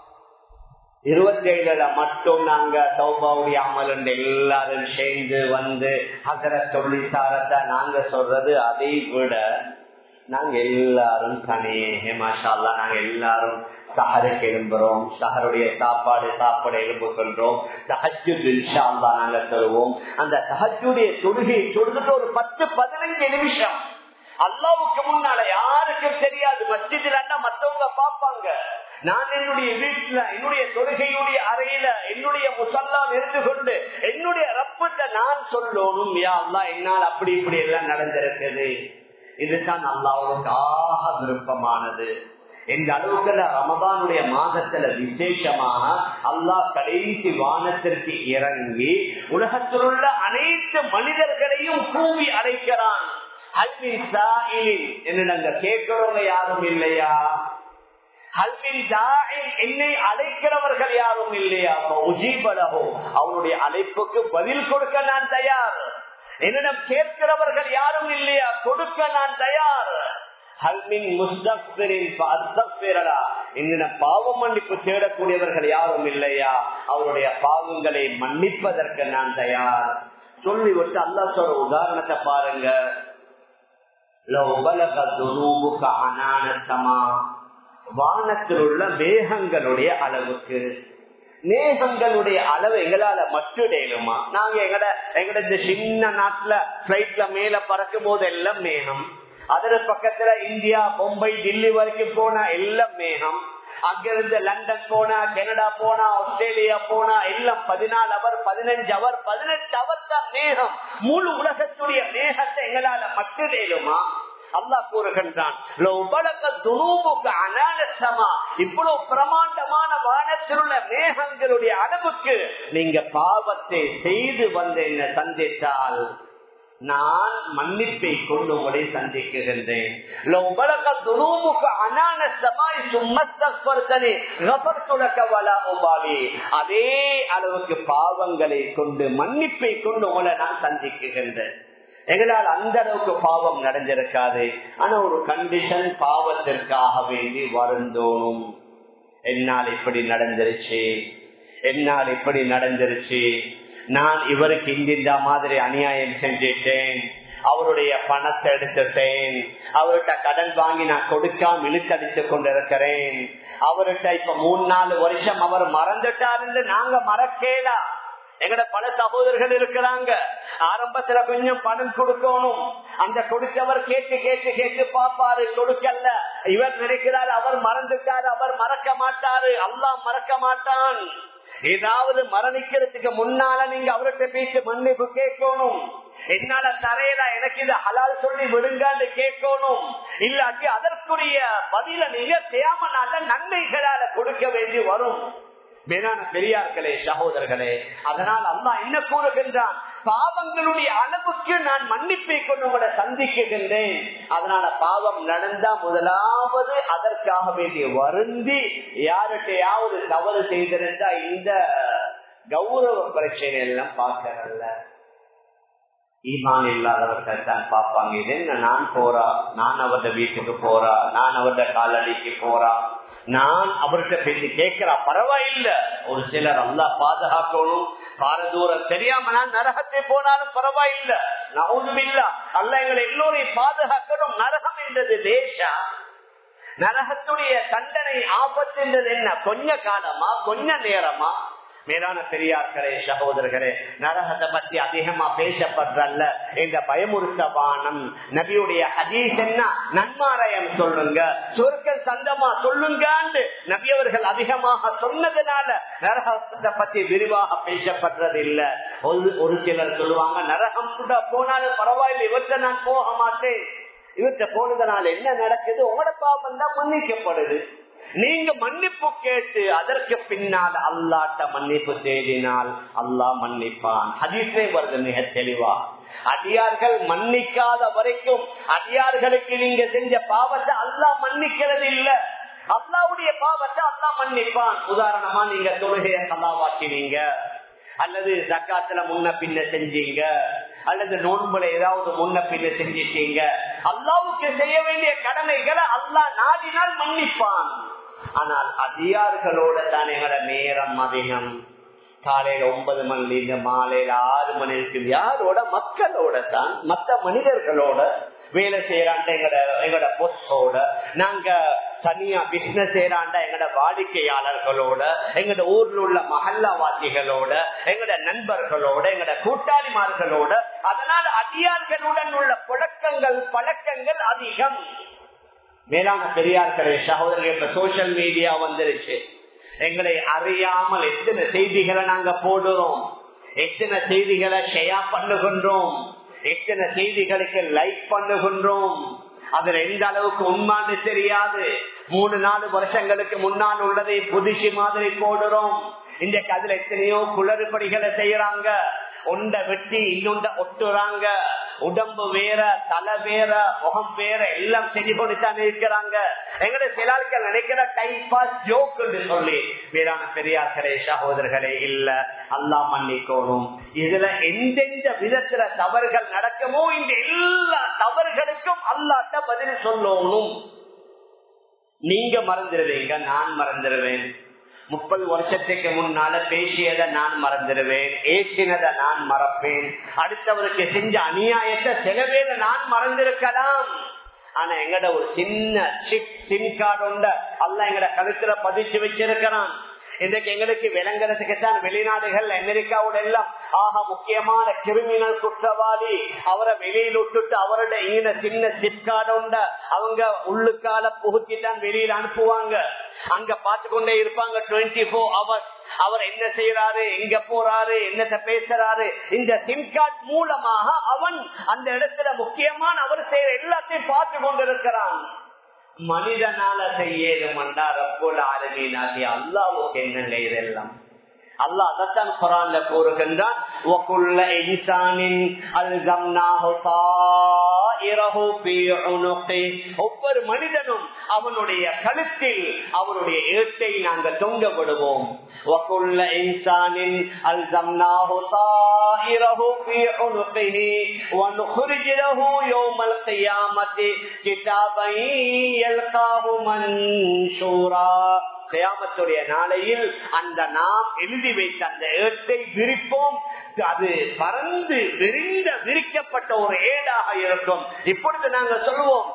இருபத்தி ஏழுல மட்டும் நாங்க சௌபாவுடைய அமல் எல்லாரும் சேர்ந்து வந்து அதர தொழிற்சாரத்தை நாங்க சொல்றது அதை விட நாங்க எல்லாரும் தனியே மாஷால்லா நாங்க எல்லாரும் சஹருக்கு எழும்புறோம் சஹருடைய சாப்பாடு சாப்பாடு எழுப்பு கொள்றோம் சஹஜுத் இன்ஷால்லா நாங்க தருவோம் அந்த சஹஜுடைய தொழுகை தொழுதுட்டு ஒரு பத்து பதினஞ்சு நிமிஷம் அல்லாவுக்கு முன்னால யாருக்கும் தெரியாது மஸ்ஜிதில் மத்தவங்க பாப்பாங்க நான் என்னுடைய வீட்டுல என்னுடைய தொழுகையுடைய அறையில என்னுடைய முசல்லா இருந்து கொண்டு என்னுடைய ரப்பிட்ட நான் சொல்லணும் யா அல்லா என்னால் அப்படி இப்படி எல்லாம் நடந்திருக்குது இதுதான் அல்லாவுக்கு ஆக விருப்பமானது எந்த அளவுக்கு ரமதானுடைய மாதத்துல விசேஷமாக அல்லாஹ் கடைசி வானத்திற்கு இறங்கி உலகத்தில் உள்ள அனைத்து மனிதர்களையும் கூவி அழைக்கிறான் என்னிடங்க கேட்கிறவங்க யாரும் இல்லையா என்னை அழைக்கிறவர்கள் யாரும் இல்லையா உஜீபலகோ அவனுடைய அழைப்புக்கு பதில் கொடுக்க நான் தயார் என்னிடம் கேட்கிறவர்கள் யாரும் இல்லையா கொடுக்க நான் தயார் ஹல்மின் முஸ்தக்பிரின் ஃபஅஸ்தக்பிரலா. இந்த பாவ மன்னிப்பு தேடக்கூடியவர்கள் யாரும் இல்லையா அவருடைய பாவங்களை மன்னிப்பதற்கு நான் தயார் சொல்லிவிட்டு அல்லாஹ் சொல்ற உதாரணத்தை பாருங்க லவ் பலக துனூபுக அனான ஸமா. வானத்தில் உள்ள மேகங்களுடைய அளவுக்கு மேகங்களுடைய அளவு எங்களால மட்டுடையலுமா நாங்க எங்கட எங்கட இந்த சின்ன நாட்டுல பிளைட்ல மேல பறக்கும் போது எல்லாம் மேகம் அதுல பக்கத்துல இந்தியா பொம்பை டில்லி வரைக்கும் போனா எல்லாம் மேகம் அங்கிருந்து லண்டன் போனா கனடா போனா ஆஸ்திரேலியா போனா எல்லாம் பதினாலு அவர் பதினஞ்சு அவர் பதினெட்டு அவர் தான் மேகம் முழு உலகத்துடைய மேகத்தை எங்களால மட்டுடையலுமா அல்லா கூறுகின்றான் இவ்வளவு பிரமாண்டமான வானத்தில் உள்ள மேகங்களுடைய அளவுக்கு நீங்க பாவத்தை செய்து வந்து என்ன சந்தித்தால் நான் மன்னிப்பை கொண்டு உங்களை சந்திக்கின்றேன் அதே அளவுக்கு பாவங்களை கொண்டு மன்னிப்பை கொண்டு உங்களை நான் சந்திக்குகின்றேன் எங்களால் அந்த அளவுக்கு பாவம் நடந்திருக்காது ஆனா ஒரு கண்டிஷன் பாவத்திற்காக வேண்டி வருந்தோணும் என்னால் இப்படி நடந்துருச்சு என்னால் இப்படி நடந்துருச்சு நான் இவருக்கு இந்த மாதிரி அநியாயம் செஞ்சிட்டேன் அவருடைய பணத்தை எடுத்துட்டேன் அவர்கிட்ட கடன் வாங்கி நான் கொடுக்காம இழுத்தடித்து கொண்டிருக்கிறேன் அவர்கிட்ட இப்ப மூணு நாலு வருஷம் அவர் மறந்துட்டாரு நாங்க மறக்கேலா எங்கட பல சகோதரர்கள் இருக்கிறாங்க ஆரம்பத்துல கொஞ்சம் பணம் கொடுக்கணும் அந்த கொடுத்தவர் கேட்டு கேட்டு கேட்டு பாப்பாரு கொடுக்கல இவர் நினைக்கிறார் அவர் மறந்துட்டாரு அவர் மறக்க மாட்டாரு அல்லா மறக்க மாட்டான் ஏதாவது மரணிக்கிறதுக்கு முன்னால நீங்க அவர்கிட்ட பேசி மன்னிப்பு கேட்கணும் என்னால தரையில எனக்கு இது ஹலால் சொல்லி விடுங்கன்னு கேட்கணும் இல்லாட்டி அதற்குரிய பதில நீங்க தேமனால நன்மைகளால கொடுக்க வேண்டி வரும் மேலான பெரியார்களே சகோதரர்களே அதனால் அம்மா என்ன கூறுகின்றான் பாவங்களுடைய அளவுக்கு நான் மன்னிப்பை கொண்டு உங்களை சந்திக்கின்றேன் அதனால பாவம் நடந்தா முதலாவது அதற்காக வேண்டிய வருந்தி யாருக்கையாவது தவறு செய்திருந்தா இந்த கௌரவ பிரச்சனை எல்லாம் பார்க்கறல்ல ஈமான் இல்லாதவர்கள் தான் பார்ப்பாங்க இது என்ன நான் போறா நான் அவருடைய வீட்டுக்கு போறா நான் அவருடைய காலடிக்கு போறா நான் அவர்கிட்ட பேசி கேட்கிறா பரவாயில்ல ஒரு சிலர் அல்லா பாதுகாக்கணும் பாரதூரம் தெரியாம நான் நரகத்தை போனாலும் பரவாயில்ல நான் இல்ல அல்ல எங்களை எல்லோரையும் பாதுகாக்கணும் நரகம் என்றது தேசா நரகத்துடைய தண்டனை ஆபத்து என்றது என்ன கொஞ்ச காலமா கொஞ்ச நேரமா மேலான பெரியார்களே சகோதரர்களே நரகத்தை பத்தி அதிகமா பேசப்படுறல்ல இந்த பயமுறுத்தவானம் நபியுடைய ஹதீஸ் என்ன நன்மாராயம் சொல்லுங்க சொற்கள் சந்தமா சொல்லுங்க நபியவர்கள் அதிகமாக சொன்னதுனால நரகத்தை பத்தி விரிவாக பேசப்படுறது இல்ல ஒரு ஒரு சிலர் சொல்லுவாங்க நரகம் கூட போனாலும் பரவாயில்லை இவற்றை நான் போக மாட்டேன் இவற்றை போனதுனால என்ன நடக்குது உங்களோட பாவம் தான் மன்னிக்கப்படுது நீங்க மன்னிப்பு கேட்டு அதற்கு பின்னால் அல்லாட்ட மன்னிப்பு தேடினால் அல்லாஹ் மன்னிப்பான் ஹதீஸே வருது மிக தெளிவா அடியார்கள் மன்னிக்காத வரைக்கும் அடியார்களுக்கு நீங்க செஞ்ச பாவத்தை அல்லாஹ் மன்னிக்கிறது இல்ல அல்லாவுடைய பாவத்தை அல்லாஹ் மன்னிப்பான் உதாரணமா நீங்க தொழுகைய கலாவாக்கினீங்க அல்லது ஜக்காத்துல முன்ன பின்ன செஞ்சீங்க அல்லது நோன்புல ஏதாவது முன்ன பின்ன செஞ்சிட்டீங்க அல்லாவுக்கு செய்ய வேண்டிய கடமைகளை அல்லாஹ் நாடினால் மன்னிப்பான் ஆனால் அதிகாரிகளோட தான் எங்களோட நேரம் அதிகம் காலையில ஒன்பது மணி மாலையில ஆறு மணி இருக்கு யாரோட மக்களோட தான் மற்ற மனிதர்களோட வேலை செய்யறாண்ட எங்கட எங்கட பொஸ்ஸோட நாங்க தனியா பிசினஸ் செய்யறாண்ட எங்கட வாடிக்கையாளர்களோட எங்கட ஊர்ல உள்ள மஹல்லாவாசிகளோட எங்கட நண்பர்களோட எங்கட கூட்டாளிமார்களோட அதனால அடியார்களுடன் உள்ள புழக்கங்கள் பழக்கங்கள் அதிகம் மேலான பெரியார்களே சகோதரர்கள் இப்ப சோசியல் மீடியா வந்துருச்சு எங்களை அறியாமல் எத்தனை செய்திகளை நாங்க போடுறோம் எத்தனை செய்திகளை ஷேர் பண்ணுகின்றோம் எத்தனை செய்திகளுக்கு லைக் பண்ணுகின்றோம் அதுல எந்த அளவுக்கு உண்மான்னு தெரியாது மூணு நாலு வருஷங்களுக்கு முன்னால் உள்ளதை புதுசு மாதிரி போடுறோம் இன்றைக்கு அதுல எத்தனையோ குளறுபடிகளை செய்யறாங்க ஒண்ட வெட்டி இன்னொண்ட ஒட்டுறாங்க உடம்பு வேற தலை வேற முகம் வேற எல்லாம் செஞ்சு கொண்டுதான் இருக்கிறாங்க எங்கட சிலாட்கள் நினைக்கிற டைம் பாஸ் ஜோக் சொல்லி வேறான பெரியார்களே சகோதரர்களே இல்ல அல்லா மன்னிக்கோணும் இதுல எந்தெந்த விதத்துல தவறுகள் நடக்குமோ இந்த எல்லா தவறுகளுக்கும் அல்லாட்ட பதில் சொல்லணும் நீங்க மறந்துடுவீங்க நான் மறந்துடுவேன் முப்பது வருஷத்துக்கு முன்னால பேசியதை நான் மறந்துடுவேன் ஏசினதை நான் மறப்பேன் அடுத்தவருக்கு செஞ்ச அநியாயத்தை சில பேரை நான் மறந்திருக்கலாம் ஆனா எங்கட ஒரு சின்ன சிப் சிம் கார்டு உண்ட அல்ல எங்கட கழுத்துல பதிச்சு வச்சிருக்கிறான் இன்றைக்கு எங்களுக்கு விளங்குறதுக்கு தான் வெளிநாடுகள் அமெரிக்காவோட எல்லாம் ஆக முக்கியமான கிரிமினல் குற்றவாளி அவரை வெளியில் விட்டுட்டு அவரோட ஈன சின்ன சிப்கார்டு உண்ட அவங்க உள்ளுக்கால புகுத்தி தான் வெளியில அனுப்புவாங்க அங்க பார்த்து கொண்டே இருப்பாங்க டுவெண்ட்டி போர் ஹவர்ஸ் அவர் என்ன செய்யறாரு எங்க போறாரு என்னத்த பேசுறாரு இந்த சிம் கார்டு மூலமாக அவன் அந்த இடத்துல முக்கியமான அவர் செய்யற எல்லாத்தையும் பார்த்து கொண்டிருக்கிறான் மனிதனால செய்யணும்டா ரப்போல் ஆளுநீனாகி அல்லாவுக்கு என்னங்க இதெல்லாம் அல்லாஹ் அதைத்தான் குரான்ல கூறுகின்றான் ஒவ்வொரு மனிதனும் அவனுடைய கழுத்தில் அவனுடைய ஏட்டை நாங்கள் தொங்க விடுவோம் கயாமத்துடைய நாளையில் அந்த நாம் எழுதி வைத்த அந்த ஏட்டை விரிப்போம் அது பறந்து விரிந்த விரிக்கப்பட்ட ஒரு ஏடாக இருக்கும் இப்பொழுது நாங்க சொல்லுவோம்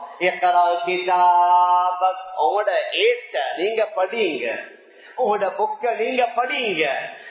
உங்களோட ஏட்ட நீங்க படிங்க உங்களோட புக்க நீங்க படிங்க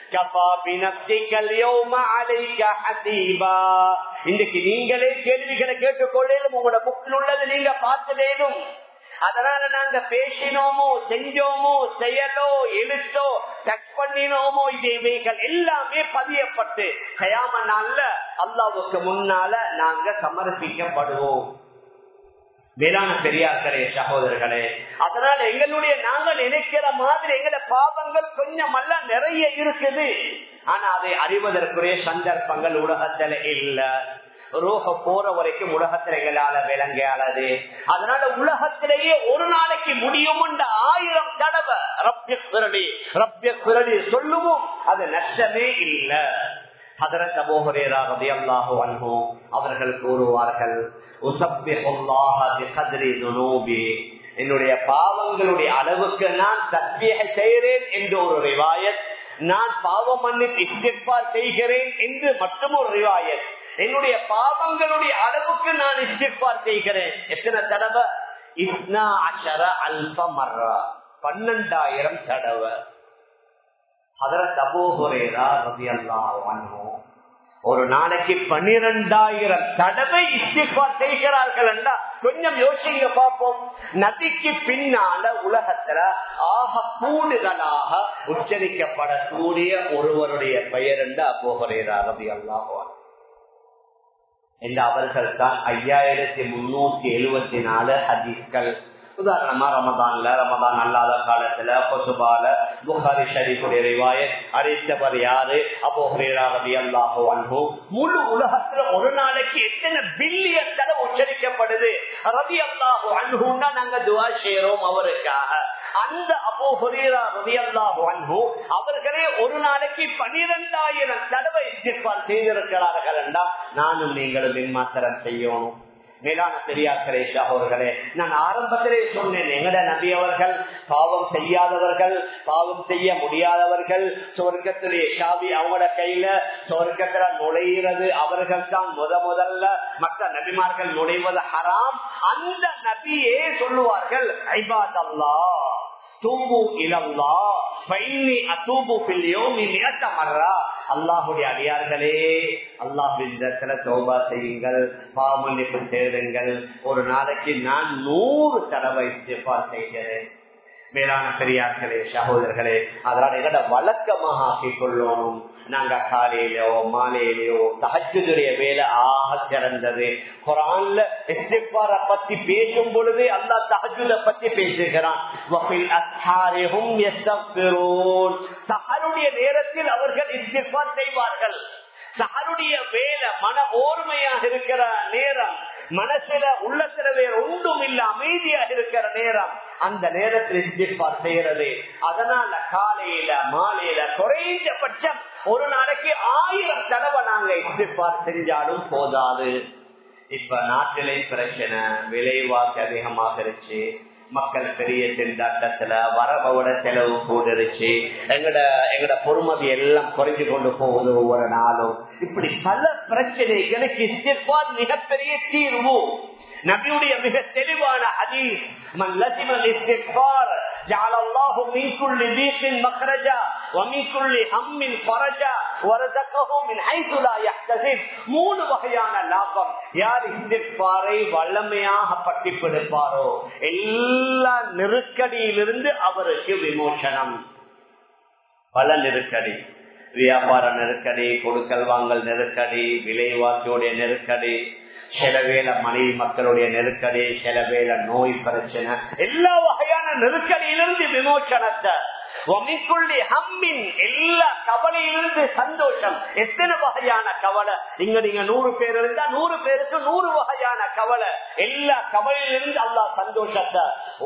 இன்னைக்கு நீங்களே கேள்விகளை கேட்டுக்கொள்ளும் உங்களோட புக்கில் உள்ளது நீங்க பார்த்துடேனும் அதனால நாங்க பேசினோமோ செஞ்சோமோ செயலோ எழுத்தோ டச் பண்ணினோமோ இவைகள் எல்லாமே பதியப்பட்டு கயாம நாள்ல அல்லாவுக்கு முன்னால நாங்க சமர்ப்பிக்கப்படுவோம் வேளாண் பெரியார்களே சகோதரர்களே அதனால எங்களுடைய நாங்க நினைக்கிற மாதிரி எங்களோட பாவங்கள் கொஞ்சம் அல்ல நிறைய இருக்குது ஆனா அதை அறிவதற்குரிய சந்தர்ப்பங்கள் உலகத்துல இல்ல ரோக போற வரைக்கும் உலகத்துல எங்களால விளங்காலது அதனால உலகத்திலேயே ஒரு நாளைக்கு முடியும் ஆயிரம் தடவை ரப்பிய குரடி ரப்பிய குரடி சொல்லுவோம் அது நஷ்டமே இல்ல அவர்கள் கூறுவார்கள் என்னுடைய பாவங்களுடைய அளவுக்கு நான் சத்திய செய்கிறேன் என்று ஒரு ரிவாயத் நான் பாவம் மன்னிப்பு இஸ்திஃபார் செய்கிறேன் என்று மட்டும் ஒரு ரிவாயத் என்னுடைய பாவங்களுடைய அளவுக்கு நான் இஸ்திஃபார் செய்கிறேன் எத்தனை தடவை இஸ்னா அஷர அல்ப மர்ரா பன்னெண்டாயிரம் தடவை அதற்கு அபோகுரேரா ரவி அல்லா ஒரு நாளைக்கு பன்னிரெண்டாயிரம் தடவை இஸ்திஃபார் செய்கிறார்கள் என்றா கொஞ்சம் யோசிங்க பார்ப்போம் நதிக்கு பின்னால உலகத்துல ஆக கூடுதலாக உச்சரிக்கப்படக்கூடிய ஒருவருடைய பெயர் என்று அபோகரேரா ரவி அல்லாஹான் என்று அவர்கள் தான் ஐயாயிரத்தி முன்னூத்தி எழுபத்தி நாலு ஹதீஸ்கள் உதாரணமா ரமதான்ல ரமதான் அல்லாத காலத்துல பொசுபால புகாரி ஷரீஃபுடைய ரிவாய அறிவித்தவர் யாரு அப்போ ரவி அல்லாஹோ அன்போ முழு உலகத்துல ஒரு நாளைக்கு எத்தனை பில்லியன் தடவை உச்சரிக்கப்படுது ரவி அல்லாஹோ அன்புன்னா நாங்க துவா செய்யறோம் அவருக்காக அந்த அபோ ஹுரீரா ரவி அல்லாஹோ அன்பு அவர்களே ஒரு நாளைக்கு பனிரெண்டாயிரம் தடவை இஸ்திஃபார் செய்திருக்கிறார்கள் என்றா நானும் நீங்களும் மின்மாத்திரம் செய்யணும் மேலான பெரியார்களே அவர்களே நான் ஆரம்பத்திலே சொன்னேன் எங்கட நபி அவர்கள் பாவம் செய்யாதவர்கள் பாவம் செய்ய முடியாதவர்கள் சொர்க்கத்திலே ஷாவி அவங்களோட கையில சொர்க்கத்துல நுழையிறது அவர்கள் தான் முத முதல்ல மற்ற நபிமார்கள் நுழைவது ஹராம் அந்த நபியே சொல்லுவார்கள் ஐபாத் அல்லா தூபு இலல்லா அத்தூபு பில்லியோ நீ நேட்ட மர்றா அல்லாஹுடைய அடியார்களே அல்லாஹிடத்துல தோபா செய்யுங்கள் பாவமன்னிப்பு தேடுங்கள் ஒரு நாளைக்கு நான் நூறு தடவை இஸ்திஃபா செய்கிறேன் மேலான பெரியார்களே சகோதரர்களே அதனால எங்கட வழக்கமாக ஆக்கிக் கொள்ளணும் நாங்க காலையிலோ மாலையிலோ தகச்சுடைய வேலை ஆக சிறந்தது குரான்ல இஸ்திஃபார பத்தி பேசும் பொழுது அல்லா தஹஜுத பத்தி பேசுகிறான் சஹருடைய நேரத்தில் அவர்கள் இஸ்திஃபார் செய்வார்கள் சஹருடைய வேலை மன ஓர்மையாக இருக்கிற நேரம் மனசுல உள்ளத்துல வேற ஒன்றும் இல்ல அமைதியாக இருக்கிற நேரம் அந்த நேரத்தில் இஸ்திஃபார் செய்யறது அதனால காலையில மாலையில குறைந்தபட்சம் ஒரு நாளைக்கு ஆயிரம் தடவை நாங்க இஸ்திஃபார் செஞ்சாலும் போதாது இப்ப நாட்டிலே பிரச்சனை விலைவாசி அதிகமாகிருச்சு மக்கள் பெரிய திண்டாட்டத்துல வரவோட செலவு கூடிருச்சு எங்கட எங்கட பொறுமதி எல்லாம் குறைஞ்சு கொண்டு போகுது ஒவ்வொரு நாளும் இப்படி பல பிரச்சனைகளுக்கு இஸ்திஃபார் மிகப்பெரிய தீர்வு நபியுடைய மிக தெளிவான ஹதீஸ் மன் லசிமல் இஸ்திக்பார் ஜஅல அல்லாஹு மின் குல்லி தீகின் மக்ரஜா ومن كل هم فرجا ورزقه من حيث لا يحتسب மூணு வகையான லாபம் யார் இஸ்திக்பாரை வல்லமையாக பட்டி பிடிப்பாரோ எல்லா நெருக்கடியிலிருந்து அவருக்கு விமோசனம் பல நெருக்கடி வியாபார நெருக்கடி கொடுக்கல் வாங்கல் நெருக்கடி விலைவாசியோடைய நெருக்கடி சில வேலை மனைவி மக்களுடைய நெருக்கடி சில வேலை நோய் பிரச்சனை எல்லா வகையான நெருக்கடியிலிருந்து விமோச்சனத்தை எல்லா கவலையிலிருந்து சந்தோஷம் எத்தனை வகையான கவலை இங்க நீங்க நூறு பேர் இருந்தா நூறு பேருக்கு நூறு வகையான கவலை எல்லா கவலையிலிருந்து அல்லா சந்தோஷத்தை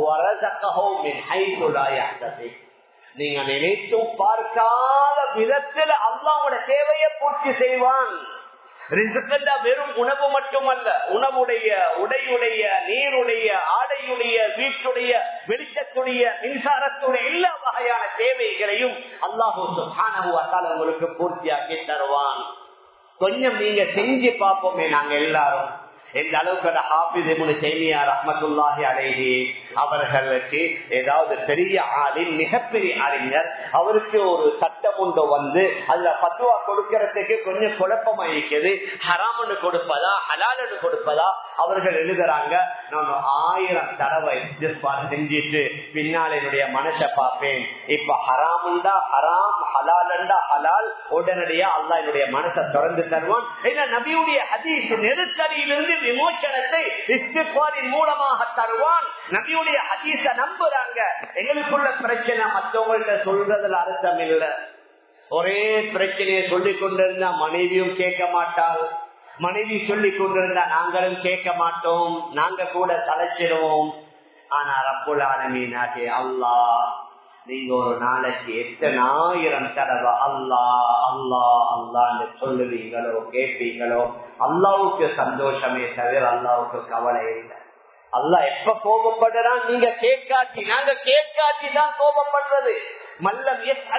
நீங்க நினைத்தும் பார்க்காத விதத்தில் அல்லாவோட தேவையை பூர்த்தி செய்வான் வெறும் உணவு மட்டுமல்ல உணவுடைய உடையுடைய நீருடைய ஆடையுடைய வீட்டுடைய வெளிச்சத்துடைய மின்சாரத்துடைய எல்லா வகையான தேவைகளையும் அல்லாஹூ உங்களுக்கு பூர்த்தியாக்கி தருவான் கொஞ்சம் நீங்க செஞ்சு பார்ப்போமே நாங்க எல்லாரும் எந்த அளவுக்கு ஹாபிது செய்மியா ரஹமத்துல்லாஹி அலைஹி அவர்களுக்கு ஏதாவது பெரிய ஆளின் மிகப்பெரிய அறிஞர் அவருக்கு ஒரு சட்டம் உண்டு வந்து அதுல பத்துவா கொடுக்கறதுக்கு கொஞ்சம் குழப்பமா இருக்குது ஹராமனு கொடுப்பதா ஹலாலனு கொடுப்பதா அவர்கள் எழுதுறாங்க நான் ஆயிரம் தடவை செஞ்சிட்டு பின்னால் என்னுடைய மனசை பார்ப்பேன் இப்ப ஹராமுண்டா ஹராம் ஹலாலண்டா ஹலால் உடனடியா அல்லா என்னுடைய மனசை திறந்து தருவான் ஏன்னா நபியுடைய ஹதீஸ் நெருக்கடியிலிருந்து விமோச்சனத்தை இஸ்திஃபாரின் மூலமாக தருவான் நபியுடைய ஹதீஸ நம்புறாங்க எங்களுக்குள்ள பிரச்சனை மற்றவங்கள்ட்ட சொல்றதுல அர்த்தம் இல்ல ஒரே பிரச்சனையை சொல்லிக் கொண்டிருந்தா மனைவியும் கேட்க மாட்டாள் மனைவி சொல்லிக் கொண்டிருந்தா நாங்களும் கேட்க மாட்டோம் நாங்க கூட தலைச்சிடுவோம் ஆனா ரப்புல் ஆலமீனாகே அல்லாஹ் நீங்க ஒரு நாளைக்கு எத்தனை ஆயிரம் தடவை அல்லா அல்லா அல்லான்னு சொல்லுவீங்களோ கேட்பீங்களோ அல்லாவுக்கு சந்தோஷமே தவிர அல்லாவுக்கு கவலை இல்லை அல்லா எப்ப கோபப்படுறான் நீங்க கேட்காட்டி நாங்க கேட்காட்டி தான் கோபப்படுறது மல்லம்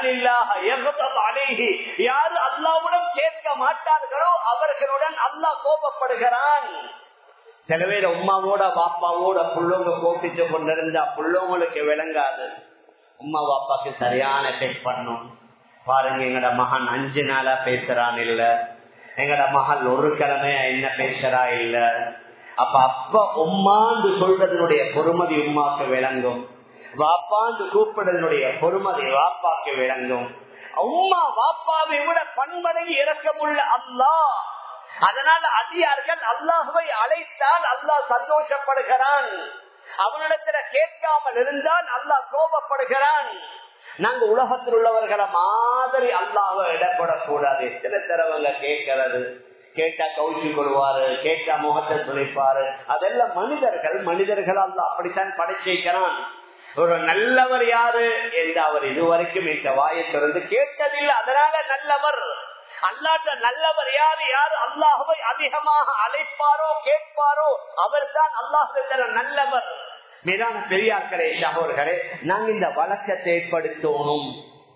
அழகி யாரு அல்லாவுடன் கேட்க மாட்டார்களோ அவர்களுடன் அல்லாஹ் கோபப்படுகிறான் சில பேர் உமாவோட பாப்பாவோட புள்ளவங்க கோபிச்சு கொண்டிருந்தா புள்ளவங்களுக்கு விளங்காது உமா பாப்பாக்கு சரியான டெஸ்ட் பண்ணும் பாருங்க எங்கட மகன் அஞ்சு நாளா பேசுறான் இல்ல எங்கட மகள் ஒரு கிழமை என்ன பேசுறா இல்ல அப்ப அப்ப உம்மாண்டு சொல்றதனுடைய பொறுமதி உமாக்கு விளங்கும் வாப்பாண்டு கூப்பிடுறதனுடைய பொறுமதி வாப்பாக்கு விளங்கும் உம்மா வாப்பாவை விட பன்மடங்கு இறக்கமுள்ள அல்லா அதனால அதிகார்கள் அல்லாஹுவை அழைத்தால் அல்லாஹ் சந்தோஷப்படுகிறான் அவனிடத்துல கேட்காமல் இருந்தால் அல்லாஹ் கோபப்படுகிறான் நாங்க உலகத்தில் உள்ளவர்களை மாதிரி அல்லாஹ இடப்படக்கூடாது எத்தனை தடவைங்க கேட்கிறது கேட்டா கவுச்சி கொள்வாரு கேட்டா முகத்தை துளைப்பாரு அதெல்லாம் மனிதர்கள் மனிதர்கள் அல்ல அப்படித்தான் படைச்சிருக்கிறான் ஒரு நல்லவர் யாரு என்று அவர் இதுவரைக்கும் இந்த வாயை திறந்து கேட்டதில்லை அதனால நல்லவர் அல்லாட்ட நல்லவர் யாரு யாரு அல்லாஹுவை அதிகமாக அழைப்பாரோ கேட்பாரோ அவர் தான் அல்லாஹ் நல்லவர் மேலான பெரியார்களே சகோதர்களே நாங்க இந்த வழக்கத்தை ஏற்படுத்தணும்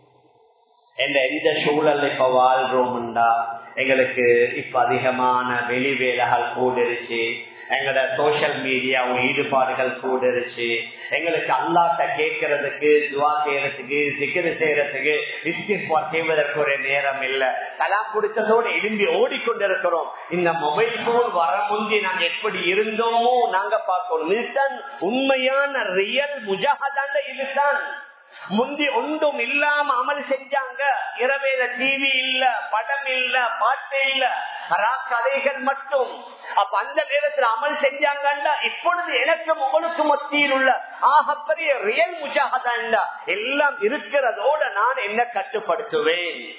என்ற எந்த சூழல் இப்ப வாழ்றோம்டா எங்களுக்கு இப்ப அதிகமான வெளி வேலைகள் கூடிருச்சு எங்களோட சோசியல் மீடியா ஈடுபாடுகள் கூடிருச்சு எங்களுக்கு அல்லாட்ட கேட்கறதுக்கு துவா செய்யறதுக்கு சிக்கரு செய்யறதுக்கு இஸ்திஃபா செய்வதற்கு ஒரு நேரம் இல்ல கலாம் குடித்ததோடு எழும்பி ஓடிக்கொண்டிருக்கிறோம் இந்த மொபைல் போன் வர முந்தி நாங்க எப்படி இருந்தோமோ நாங்க பார்க்கணும் இதுதான் உண்மையான ரியல் முஜாகதாண்ட இதுதான் முந்தி ஒன்றும் இல்லாம அமல் செஞ்சாங்க இரவேல டிவி இல்ல படம் இல்ல பாட்டு இல்ல கதைகள் மட்டும் அப்ப அந்த நேரத்தில் அமல் செஞ்சாங்கன்னா இப்பொழுது எனக்கும் உங்களுக்கு மத்தியில் உள்ள ஆகப்பெரிய ரியல் முஜாகதான் எல்லாம் இருக்கிறதோட நான் என்ன கட்டுப்படுத்துவேன்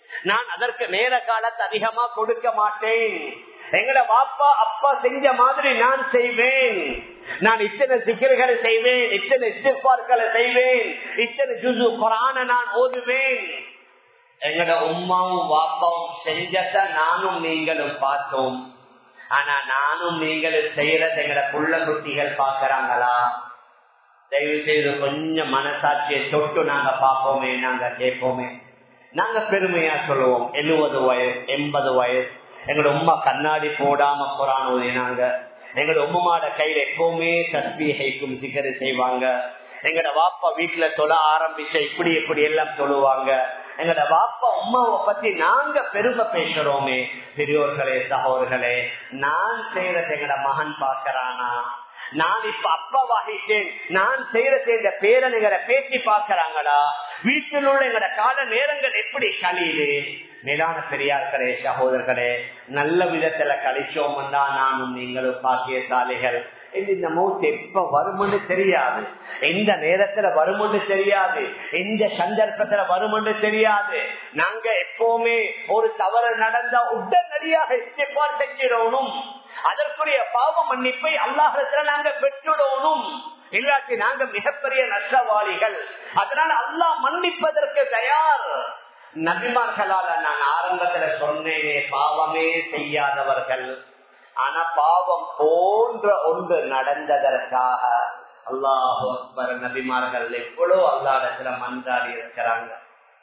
நான் அதற்கு நேர காலத்தை அதிகமா கொடுக்க மாட்டேன் எங்கட வாப்பா அப்பா செஞ்ச மாதிரி நான் செய்வேன் நான் இத்தனை சிக்கல்களை செய்வேன் இத்தனை இஸ்திஃபார்களை செய்வேன் இத்தனை ஜுசு குரான நான் ஓதுவேன் எங்கட உமாவும் வாப்பாவும் செஞ்சத நானும் நீங்களும் பார்த்தோம் ஆனா நானும் நீங்களும் செய்யறது எங்கட புள்ள குட்டிகள் பாக்குறாங்களா தயவு செய்து கொஞ்சம் மனசாட்சியை தொட்டு நாங்க பார்ப்போமே நாங்க கேட்போமே நாங்க பெருமையா சொல்லுவோம் எழுபது வயசு எண்பது வயசு எங்களோட உமா கண்ணாடி போடாம குரான் ஓதினாங்க எங்களோட உம்மமாட கையில எப்பவுமே தஸ்பீகைக்கும் சிகரு செய்வாங்க எங்கட வாப்பா வீட்டுல தொழ ஆரம்பிச்ச இப்படி இப்படி எல்லாம் சொல்லுவாங்க எங்கட வாப்பா உமாவை பத்தி நாங்க பெருமை பேசுறோமே பெரியோர்களே சகோதர்களே நான் செய்யறது எங்கட மகன் பாக்குறானா நான் இப்ப அப்பாவாகிட்டேன் நான் செய்யற செய்த பேரனுங்கிற பேசி பாக்குறாங்களா வீட்டில் உள்ள எங்கட கால நேரங்கள் எப்படி கழியுது மேலான பெரியார்களே சகோதரர்களே நல்ல விதத்துல கழிச்சோம்னா நானும் நீங்களும் பாக்கியசாலிகள் இந்த மௌத்து எப்ப வரும்னு தெரியாது எந்த நேரத்துல வரும்னு தெரியாது எந்த சந்தர்ப்பத்துல வரும்னு தெரியாது நாங்க எப்பவுமே ஒரு தவறு நடந்தா உடனடியாக இஸ்திஃபார் செஞ்சிடணும் அதற்குரிய பாவ மன்னிப்பை அல்லாஹத்துல நாங்க பெற்றுடணும் இல்லாட்டி நாங்க மிகப்பெரிய நஷ்டவாளிகள் அதனால அல்லாஹ் மன்னிப்பதற்கு தயார் நபிமார்களால நான் ஆரம்பத்துல சொன்னேனே பாவமே செய்யாதவர்கள் ஆனா பாவம் போன்ற ஒன்று நடந்ததற்காக அல்லாஹ் அக்பர் நபிமார்கள் எவ்வளவு அல்லாடத்துல மன்றாடி இருக்கிறாங்க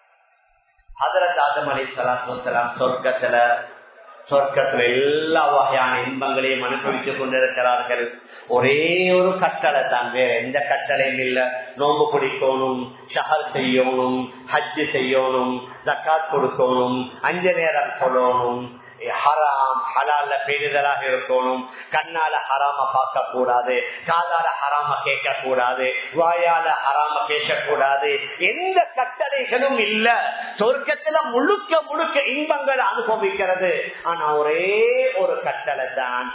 ஹதரத் ஆதம் அலி சலாத்துலாம் சொர்க்கத்துல சொர்க்கத்துல எல்லா வகையான இன்பங்களையும் அனுபவித்துக் கொண்டிருக்கிறார்கள் ஒரே ஒரு கட்டளை தான் வேற எந்த கட்டளையும் இல்ல நோம்பு பிடிக்கணும் ஷஹர் செய்யணும் ஹஜ்ஜு செய்யணும் ஜக்காத் கொடுக்கணும் அஞ்சு நேரம் சொல்லணும் ஹராம் ஹலால பேரிதலாக இருக்கணும் கண்ணால ஹராம பார்க்க கூடாது காதால ஹராம கேட்க கூடாது வாயால ஹராம பேச கூடாது எந்த கட்டளைகளும் இல்ல சொர்க்கத்துல முழுக்க முழுக்க இன்பங்களை அனுபவிக்கிறது ஆனா ஒரே ஒரு கட்டளை தான்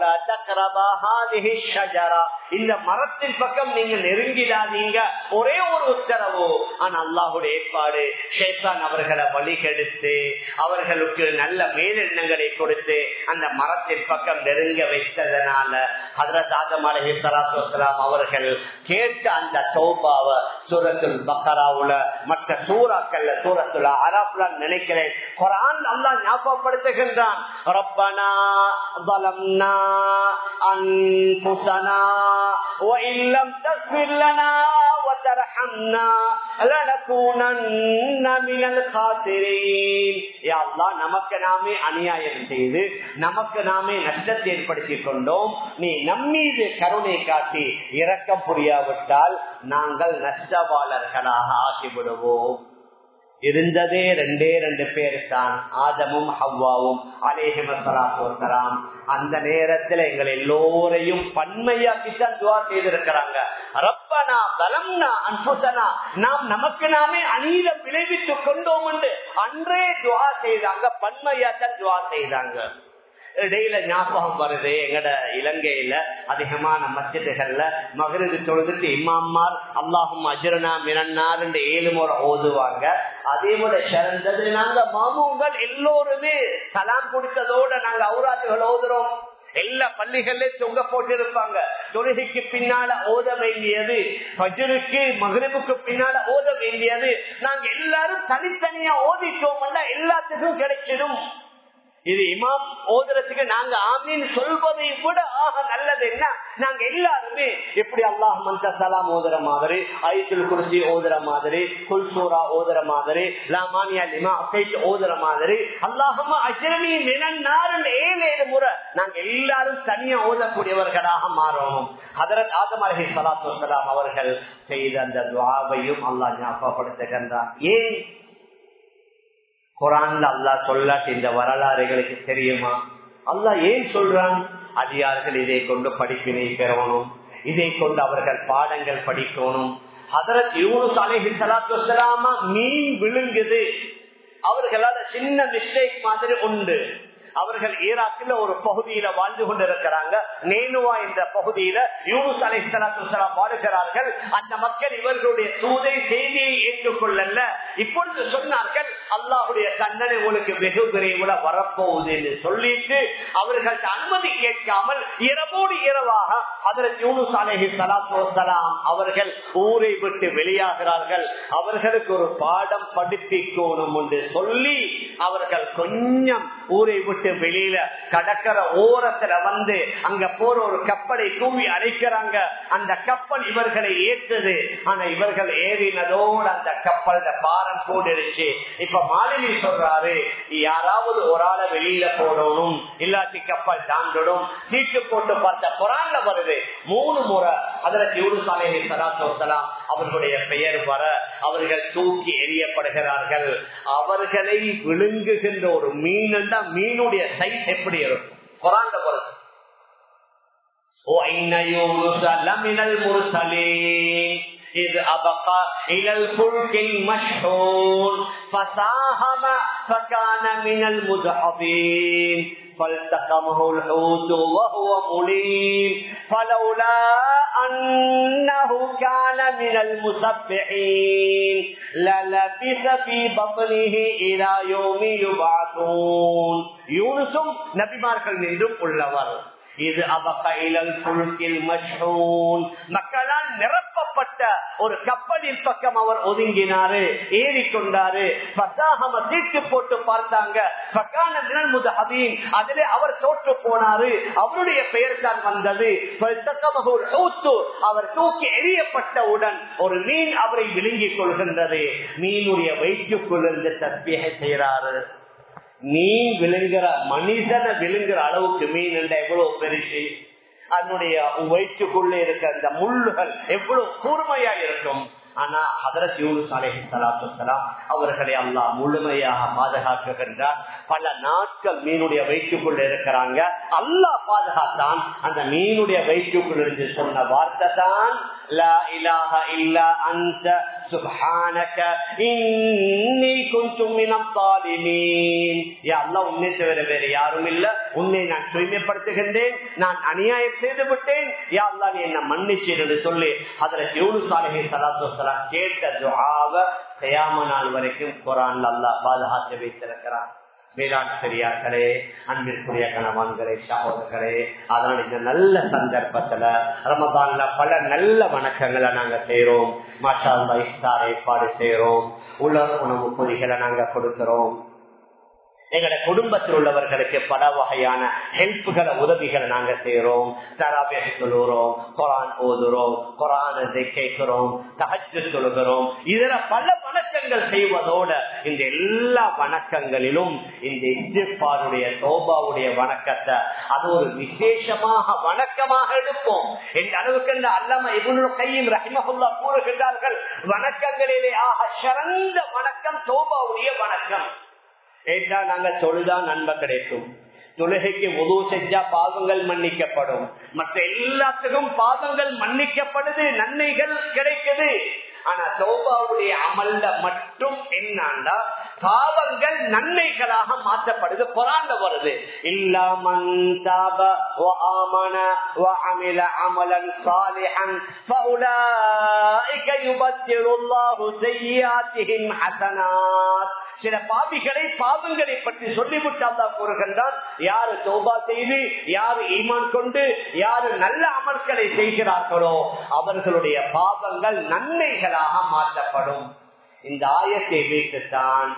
இந்த மரத்தின் பக்கம் நீங்க நெருங்கிடாதீங்க ஒரே ஒரு உத்தரவு ஆனா அல்லாஹுடைய ஏற்பாடு ஷேத்தான் அவர்களை வழிகெடுத்து அவர்களுக்கு நல்ல மேலெண்ணங்களை கொடுத்து அந்த மரத்தின் பக்கம் நெருங்க வைத்ததனால ஹதரத் ஆதம் அலஹி சலாத்துலாம் அவர்கள் கேட்ட அந்த தௌபாவ சூரத்துல் பக்கராவுல மற்ற சூறாக்கள்ல சூரத்துல அராப்ல நினைக்கிறேன் குரான் அல்லாஹ் ஞாபகப்படுத்துகின்றான் ரப்பனா ظلمنا أنفسنا وإن لم تغفر لنا وترحمنا لنكونن من الخاسرين يا الله நமக்கு நாமே அநியாயம் செய்து நமக்கு நாமே நஷ்டத்தை ஏற்படுத்திக் கொண்டோம் நீ நம்மீது கருணை காட்டி இரக்கம் புரியாவிட்டால் நாங்கள் நஷ்டவாளர்களாக ஆகிவிடுவோம் இருந்ததே ரெண்டே ரெண்டு பேர் தான் ஆதமும் ஹவ்வாவும் அலேஹிமசலாம் அந்த நேரத்தில் எங்கள் எல்லோரையும் பன்மையாக்கித்தான் துவா செய்திருக்கிறாங்க ரப்பனா பலம்னா அன்புசனா நாம் நமக்கு நாமே அநீதம் விளைவித்துக் கொண்டோம் என்று அன்றே துவா செய்தாங்க பன்மையாத்தான் துவா செய்தாங்க இடையில ஞாபகம் வருது எங்கட இலங்கையில அதிகமான மஸ்ஜிதுகள்ல மகரிது தொழுதுட்டு இமாமார் அல்லாஹும் அஜரனா மிரன்னார் என்று ஏழு முறை ஓதுவாங்க அதே முறை சிறந்தது நாங்க மாமூங்கள் எல்லோருமே சலாம் கொடுத்ததோட நாங்க அவுராத்துகள் ஓதுறோம் எல்லா பள்ளிகள்லயும் தொங்க போட்டிருப்பாங்க தொழுகைக்கு பின்னால ஓத வேண்டியது பஜருக்கு மகரிபுக்கு பின்னால ஓத வேண்டியது நாங்க எல்லாரும் தனித்தனியா ஓதிட்டோம் எல்லாத்துக்கும் கிடைச்சிடும் இது இமாம் ஓதுறதுக்கு நாங்க ஆமீன் சொல்வதை விட ஆக நல்லது என்ன நாங்க எல்லாருமே எப்படி அல்லாஹ் மந்த சலாம் ஓதுற மாதிரி ஐசுல் குருசி ஓதுற மாதிரி குல்சூரா ஓதுற மாதிரி லாமானியா லிமா அசைட் ஓதுற மாதிரி அல்லாஹமா அஜரணி மினன்னாரு ஏழு ஏழு முறை நாங்க எல்லாரும் தனியா ஓதக்கூடியவர்களாக மாறணும் ஹதரத் ஆதம் அலஹி சலாத்து வலாம் அவர்கள் செய்த அந்த துவாவையும் அல்லாஹ் ஞாபகப்படுத்துகின்றார் ஏன் குரான்ல அல்லா சொல்லாட்டி இந்த வரலாறுகளுக்கு தெரியுமா அல்லா ஏன் சொல்றான் அதிகாரிகள் இதை கொண்டு படிப்பினை பெறணும் இதை கொண்டு அவர்கள் பாடங்கள் படிக்கணும் அதற்கு யூனுஸ் அலைஹி சலாத்து வலாமா மீன் விழுங்குது அவர்களால சின்ன மிஸ்டேக் மாதிரி உண்டு அவர்கள் ஈராக்கில் ஒரு பகுதியில வாழ்ந்து கொண்டிருக்கிறாங்க நேனுவா என்ற பகுதியில யூனுஸ் அலை சலாத்துலாம் வாழுகிறார்கள் அந்த மக்கள் இவர்களுடைய தூதை செய்தியை ஏற்றுக்கொள்ளல இப்பொழுது சொன்னார்கள் அல்லாஹுடைய தண்டனை உங்களுக்கு வெகு விரைவில் வரப்போகுது என்று சொல்லிட்டு அவர்கள் அனுமதி கேட்காமல் இரவோடு இரவாக அதற்கு யூனுஸ் அலஹி சலாத்து வசலாம் அவர்கள் ஊரை விட்டு வெளியாகிறார்கள் அவர்களுக்கு ஒரு பாடம் படிப்பிக்கணும் என்று சொல்லி அவர்கள் கொஞ்சம் ஊரை விட்டு வெளியில கடற்கர ஓரத்துல வந்து அங்க போற ஒரு கப்பலை கூவி அழைக்கிறாங்க அந்த கப்பல் இவர்களை ஏற்றது ஆனா இவர்கள் ஏறினதோடு அந்த கப்பல் பாரம் போட்டுருச்சு இப்ப மாலினி சொல்றாரு யாராவது ஒரு ஆளை வெளியில போடணும் இல்லாட்டி கப்பல் தாண்டடும் சீட்டு போட்டு பார்த்த குரான்ல வருது மூணு முறை அதற்கு யூரு சாலை சலாத்தோசலாம் அவர்களுடைய பெயர் வர அவர்கள் தூக்கி எறியப்படுகிறார்கள் அவர்களை விழுங்குகின்ற ஒரு மீன் மீனுடைய சைஸ் எப்படி இருக்கும் குரான்ல வருது وَإِنَّ يُونُسَ لَمِنَ الْمُرْسَلِينَ إذ أبقى إلى الفلك المشحون فساهم فكان من المدحضين فالتقمه الحوت وهو مليم فلولا أنه كان من المسبحين للبث في بطنه إلى يوم يبعثون يونس نبي ماركل மீண்டும் உள்ளவர் இது மக்களால் நிரப்பப்பட்ட ஒரு கப்பலின் பக்கம் அவர் ஒதுங்கினாரு ஏறிக்கொண்டாரு தீட்டு போட்டு பார்த்தாங்க அதிலே அவர் தோற்று போனாரு அவருடைய பெயர் தான் வந்தது அவர் தூக்கி எரியப்பட்டவுடன் ஒரு மீன் அவரை விழுங்கிக் கொள்கின்றது மீனுடைய வயிற்றுக்குள்ளிருந்து தற்பியை செய்கிறாரு மீன் விழுங்குற மனிதனை விழுங்குற அளவுக்கு மீன் என்ற எவ்வளவு பெருசு அதனுடைய வயிற்றுக்குள்ளே இருக்க அந்த முள்ளுகள் எவ்வளவு கூர்மையா இருக்கும் ஆனா ஹதரத் யூனுஸ் அலைஹி ஸலாத்து வஸலாம் அவர்களை அல்லாஹ் முழுமையாக பாதுகாக்குகின்றார் பல நாட்கள் மீனுடைய வயிற்றுக்குள்ள இருக்கிறாங்க அல்லாஹ் பாதுகாத்தான் அந்த மீனுடைய வயிற்றுக்குள் இருந்து சொன்ன வார்த்தை தான் லா இலாஹ இல்லா அன்த சுப்ஹானக இன்னி குன்து மினல் ஸாலிமீன் யா அல்லாஹ் உன்னை தவிர வேறு யாரும் இல்ல உன்னை நான் தூய்மைப்படுத்துகின்றேன் நான் அநியாயம் செய்து விட்டேன் யா அல்லாஹ் நீ என்ன மன்னிச்சிரு சொல்லி ஹதரத் யூனுஸ் அலைஹி ஸலாத்து வஸலாம் கேட்ட துஆவை கயாம நாள் வரைக்கும் குர்ஆன்ல அல்லாஹ் பாதுகாத்து வைத்திருக்கிறான் வேளாண் பெரியார்களே அன்பிற்குரிய கணவான்களே சகோதரர்களே அதனால இந்த நல்ல சந்தர்ப்பத்துல ரமதான்ல பல நல்ல வணக்கங்களை நாங்க செய்யறோம் மாஷா இஃப்தார் ஏற்பாடு செய்யறோம் உலக உணவு பொதிகளை நாங்க கொடுக்கிறோம் எங்களோட குடும்பத்தில் உள்ளவர்களுக்கு பல வகையான ஹெல்ப்புகளை உதவிகளை நாங்க செய்யறோம் தராபிய சொல்லுறோம் குரான் ஓதுறோம் குரானத்தை கேட்கிறோம் தகச்சு சொல்லுகிறோம் இதர பல வணக்கங்கள் செய்வதோட இந்த எல்லா வணக்கங்களிலும் இந்த இந்திப்பாருடைய சோபாவுடைய வணக்கத்தை அது ஒரு விசேஷமாக வணக்கமாக எடுப்போம் எந்த அளவுக்கு இந்த அல்லம இவனு கையும் ரஹிமகுல்லா கூறுகின்றார்கள் வணக்கங்களிலே ஆக சிறந்த வணக்கம் சோபாவுடைய வணக்கம் ஏற்றா நாங்க தொழுதா நன்மை கிடைக்கும் தொழுகைக்கு உதவு செஞ்சா பாவங்கள் மன்னிக்கப்படும் மற்ற எல்லாத்துக்கும் பாவங்கள் மன்னிக்கப்படுது நன்மைகள் கிடைக்குது ஆனா சோபாவுடைய அமல்ல மட்டும் என்னண்டா பாவங்கள் நன்மைகளாக மாற்றப்படுது பொறாண்ட வருது இல்லாமன் தாப وآمن وعمل عملا صالحا فأولئك يبدل الله سيئاتهم حسنات சில பாவிகளை பாவங்களை பற்றி சொல்லிவிட்டு அல்லா கூறுகின்றார் யாரு தோபா செய்து யாரு ஈமான் கொண்டு யாரு நல்ல அமல்களை செய்கிறார்களோ அவர்களுடைய பாவங்கள் நன்மைகளாக மாற்றப்படும் இந்த ஆயத்தை வைத்துத்தான்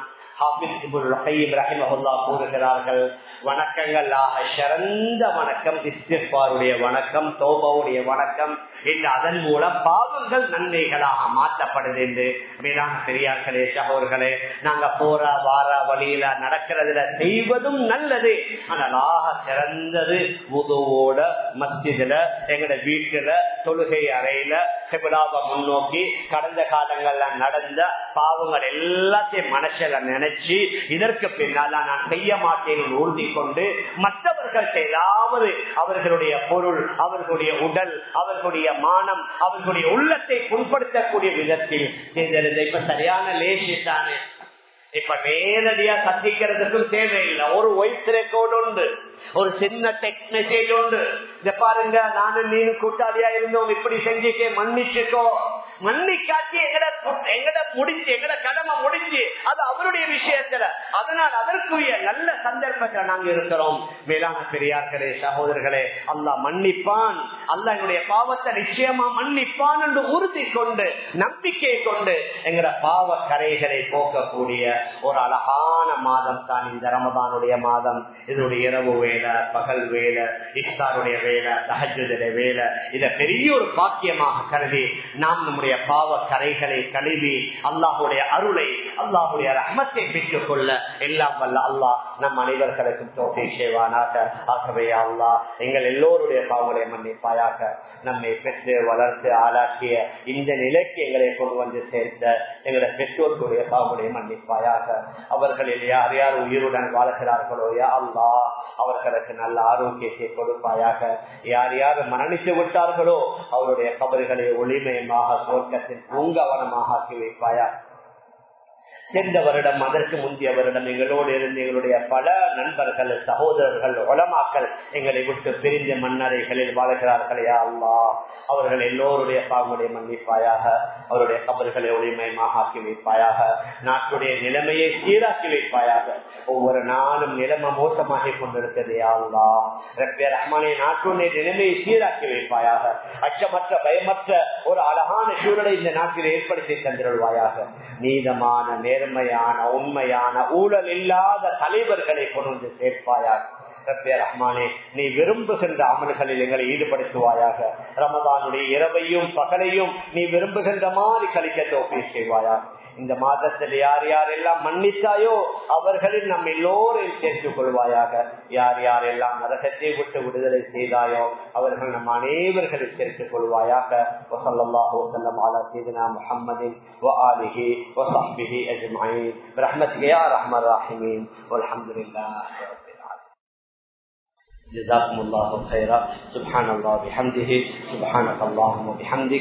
கூறுகிறார்கள் வணக்கங்களாக சிறந்த வணக்கம் இஸ்திஃபாருடைய வணக்கம் தோபாவுடைய வணக்கம் என்று அதன் மூலம் பாவங்கள் நன்மைகளாக மாற்றப்படுது என்று மேலான பெரியார்களே சகோர்களே நாங்க போற வார வழியில நடக்கிறதுல செய்வதும் நல்லது ஆனால் சிறந்தது உதவோட மஸ்ஜிதுல எங்கட வீட்டுல தொழுகை அறையில செபுலாப முன்னோக்கி கடந்த காலங்கள்ல நடந்த பாவங்கள் எல்லாத்தையும் மனசுல நினைச்சு இதற்கு பின்னால நான் செய்ய மாட்டேன் உறுதி கொண்டு மற்றவர்கள் ஏதாவது அவர்களுடைய பொருள் அவர்களுடைய உடல் அவர்களுடைய மானம் அவர்களுடைய உள்ளத்தை புண்படுத்தக்கூடிய விதத்தில் செய்திருந்த இப்ப சரியான லேசி தானே இப்ப நேரடியா சந்திக்கிறதுக்கும் தேவையில்லை ஒரு ஒயிட் ரெக்கார்டு உண்டு ஒரு சின்ன டெக்ஸ்ட் மெசேஜ் உண்டு இத பாருங்க நானும் நீனும் கூட்டாளியா இருந்தோம் இப்படி செஞ்சுட்டே மன்னிச்சுட்டோம் மன்னிக்காட்டி எங்கட சொத்- எங்கட முடிச்சு எங்கட கடமை முடிச்சு அது அவருடைய விஷயத்துல அதனால் அதற்குரிய நல்ல சந்தர்ப்பத்தில் நாங்க இருக்கிறோம் மேலான பெரியார்களே சகோதரர்களே அல்லாஹ் மன்னிப்பான் அல்லாஹ் எங்களுடைய பாவத்தை நிச்சயமா மன்னிப்பான் என்று உறுதி கொண்டு நம்பிக்கை கொண்டு எங்கட பாவ கரைகளை போக்கக்கூடிய ஒரு அழகான மாதம் தான் இந்த ரமதானுடைய மாதம் இதனுடைய இரவு வேலை பகல் வேலை இஃப்தாருடைய வேலை தஹஜுடைய வேலை இத பெரிய ஒரு பாக்கியமாக கருதி நாம் நம்முடைய பாவ கரைகளை கழுவி அல்லாஹுடைய அருளை அல்லாஹுடைய ரஹமத்தை பெற்றுக் கொள்ள எல்லாம் வல்ல அல்லாஹ் நம் அனைவர்களுக்கும் தோப்பை செய்வானாக ஆகவே அல்லாஹ் எங்கள் எல்லோருடைய பாவங்களை மன்னிப்பாயாக நம்மை பெற்று வளர்த்து ஆளாக்கிய இந்த நிலைக்கு எங்களை கொண்டு வந்து சேர்த்த எங்களுடைய பெற்றோர்களுடைய பாவங்களை மன்னிப்பாயாக அவர்களில் யார் யார் உயிருடன் வாழ்கிறார்களோ யா அல்லாஹ் அவர்களுக்கு நல்ல ஆரோக்கியத்தை கொடுப்பாயாக யார் யார் மரணித்து விட்டார்களோ அவருடைய கபறுகளை ஒளிமயமாக தோற்கத்தில் பூங்கவனமாக ஆக்கி வைப்பாயாக சென்ற வருடம் அதற்கு முந்தைய வருடம் எங்களோடு இருந்து எங்களுடைய பல நண்பர்கள் சகோதரர்கள் உளமாக்கள் எங்களை விட்டு பிரிந்த மன்னரைகளில் வாழ்கிறார்களே அல்லா அவர்கள் எல்லோருடைய பாவங்களுடைய மன்னிப்பாயாக அவருடைய கபர்களை ஒளிமயமாக ஆக்கி வைப்பாயாக நாட்டுடைய நிலைமையை சீராக்கி வைப்பாயாக ஒவ்வொரு நாளும் நிலைமை மோசமாகி கொண்டிருக்கிறது அல்லா ரப்பிய ரஹ்மானே நாட்டுடைய நிலைமையை சீராக்கி வைப்பாயாக அச்சமற்ற பயமற்ற ஒரு அழகான சூழலை இந்த நாட்டில் ஏற்படுத்தி தந்திருவாயாக நீதமான நேர்மையான உண்மையான ஊழல் இல்லாத தலைவர்களை கொண்டு வந்து சேர்ப்பாயாக ரப்பிய ரஹ்மானே நீ விரும்புகின்ற அமல்களில் எங்களை ஈடுபடுத்துவாயாக ரமதானுடைய இரவையும் பகலையும் நீ விரும்புகின்ற மாதிரி கழிக்க தோப்பி செய்வாயாக இந்த மாதத்தில் யார் யாரெல்லாம் மன்னித்தாயோ அவர்களில் நம் எல்லோரையும் சேர்த்துக் கொள்வாயாக யார் யாரெல்லாம் நரகத்தை விட்டு விடுதலை செய்தாயோ அவர்கள் நம் அனைவர்களில் சேர்த்துக் கொள்வாயாக وصلى وسلم على سيدنا محمد وآله وصحبه أجمعين برحمتك يا أرحم الراحمين والحمد لله رب العالمين جزاكم الله خيرا سبحان الله بحمده سبحانك اللهم وبحمدك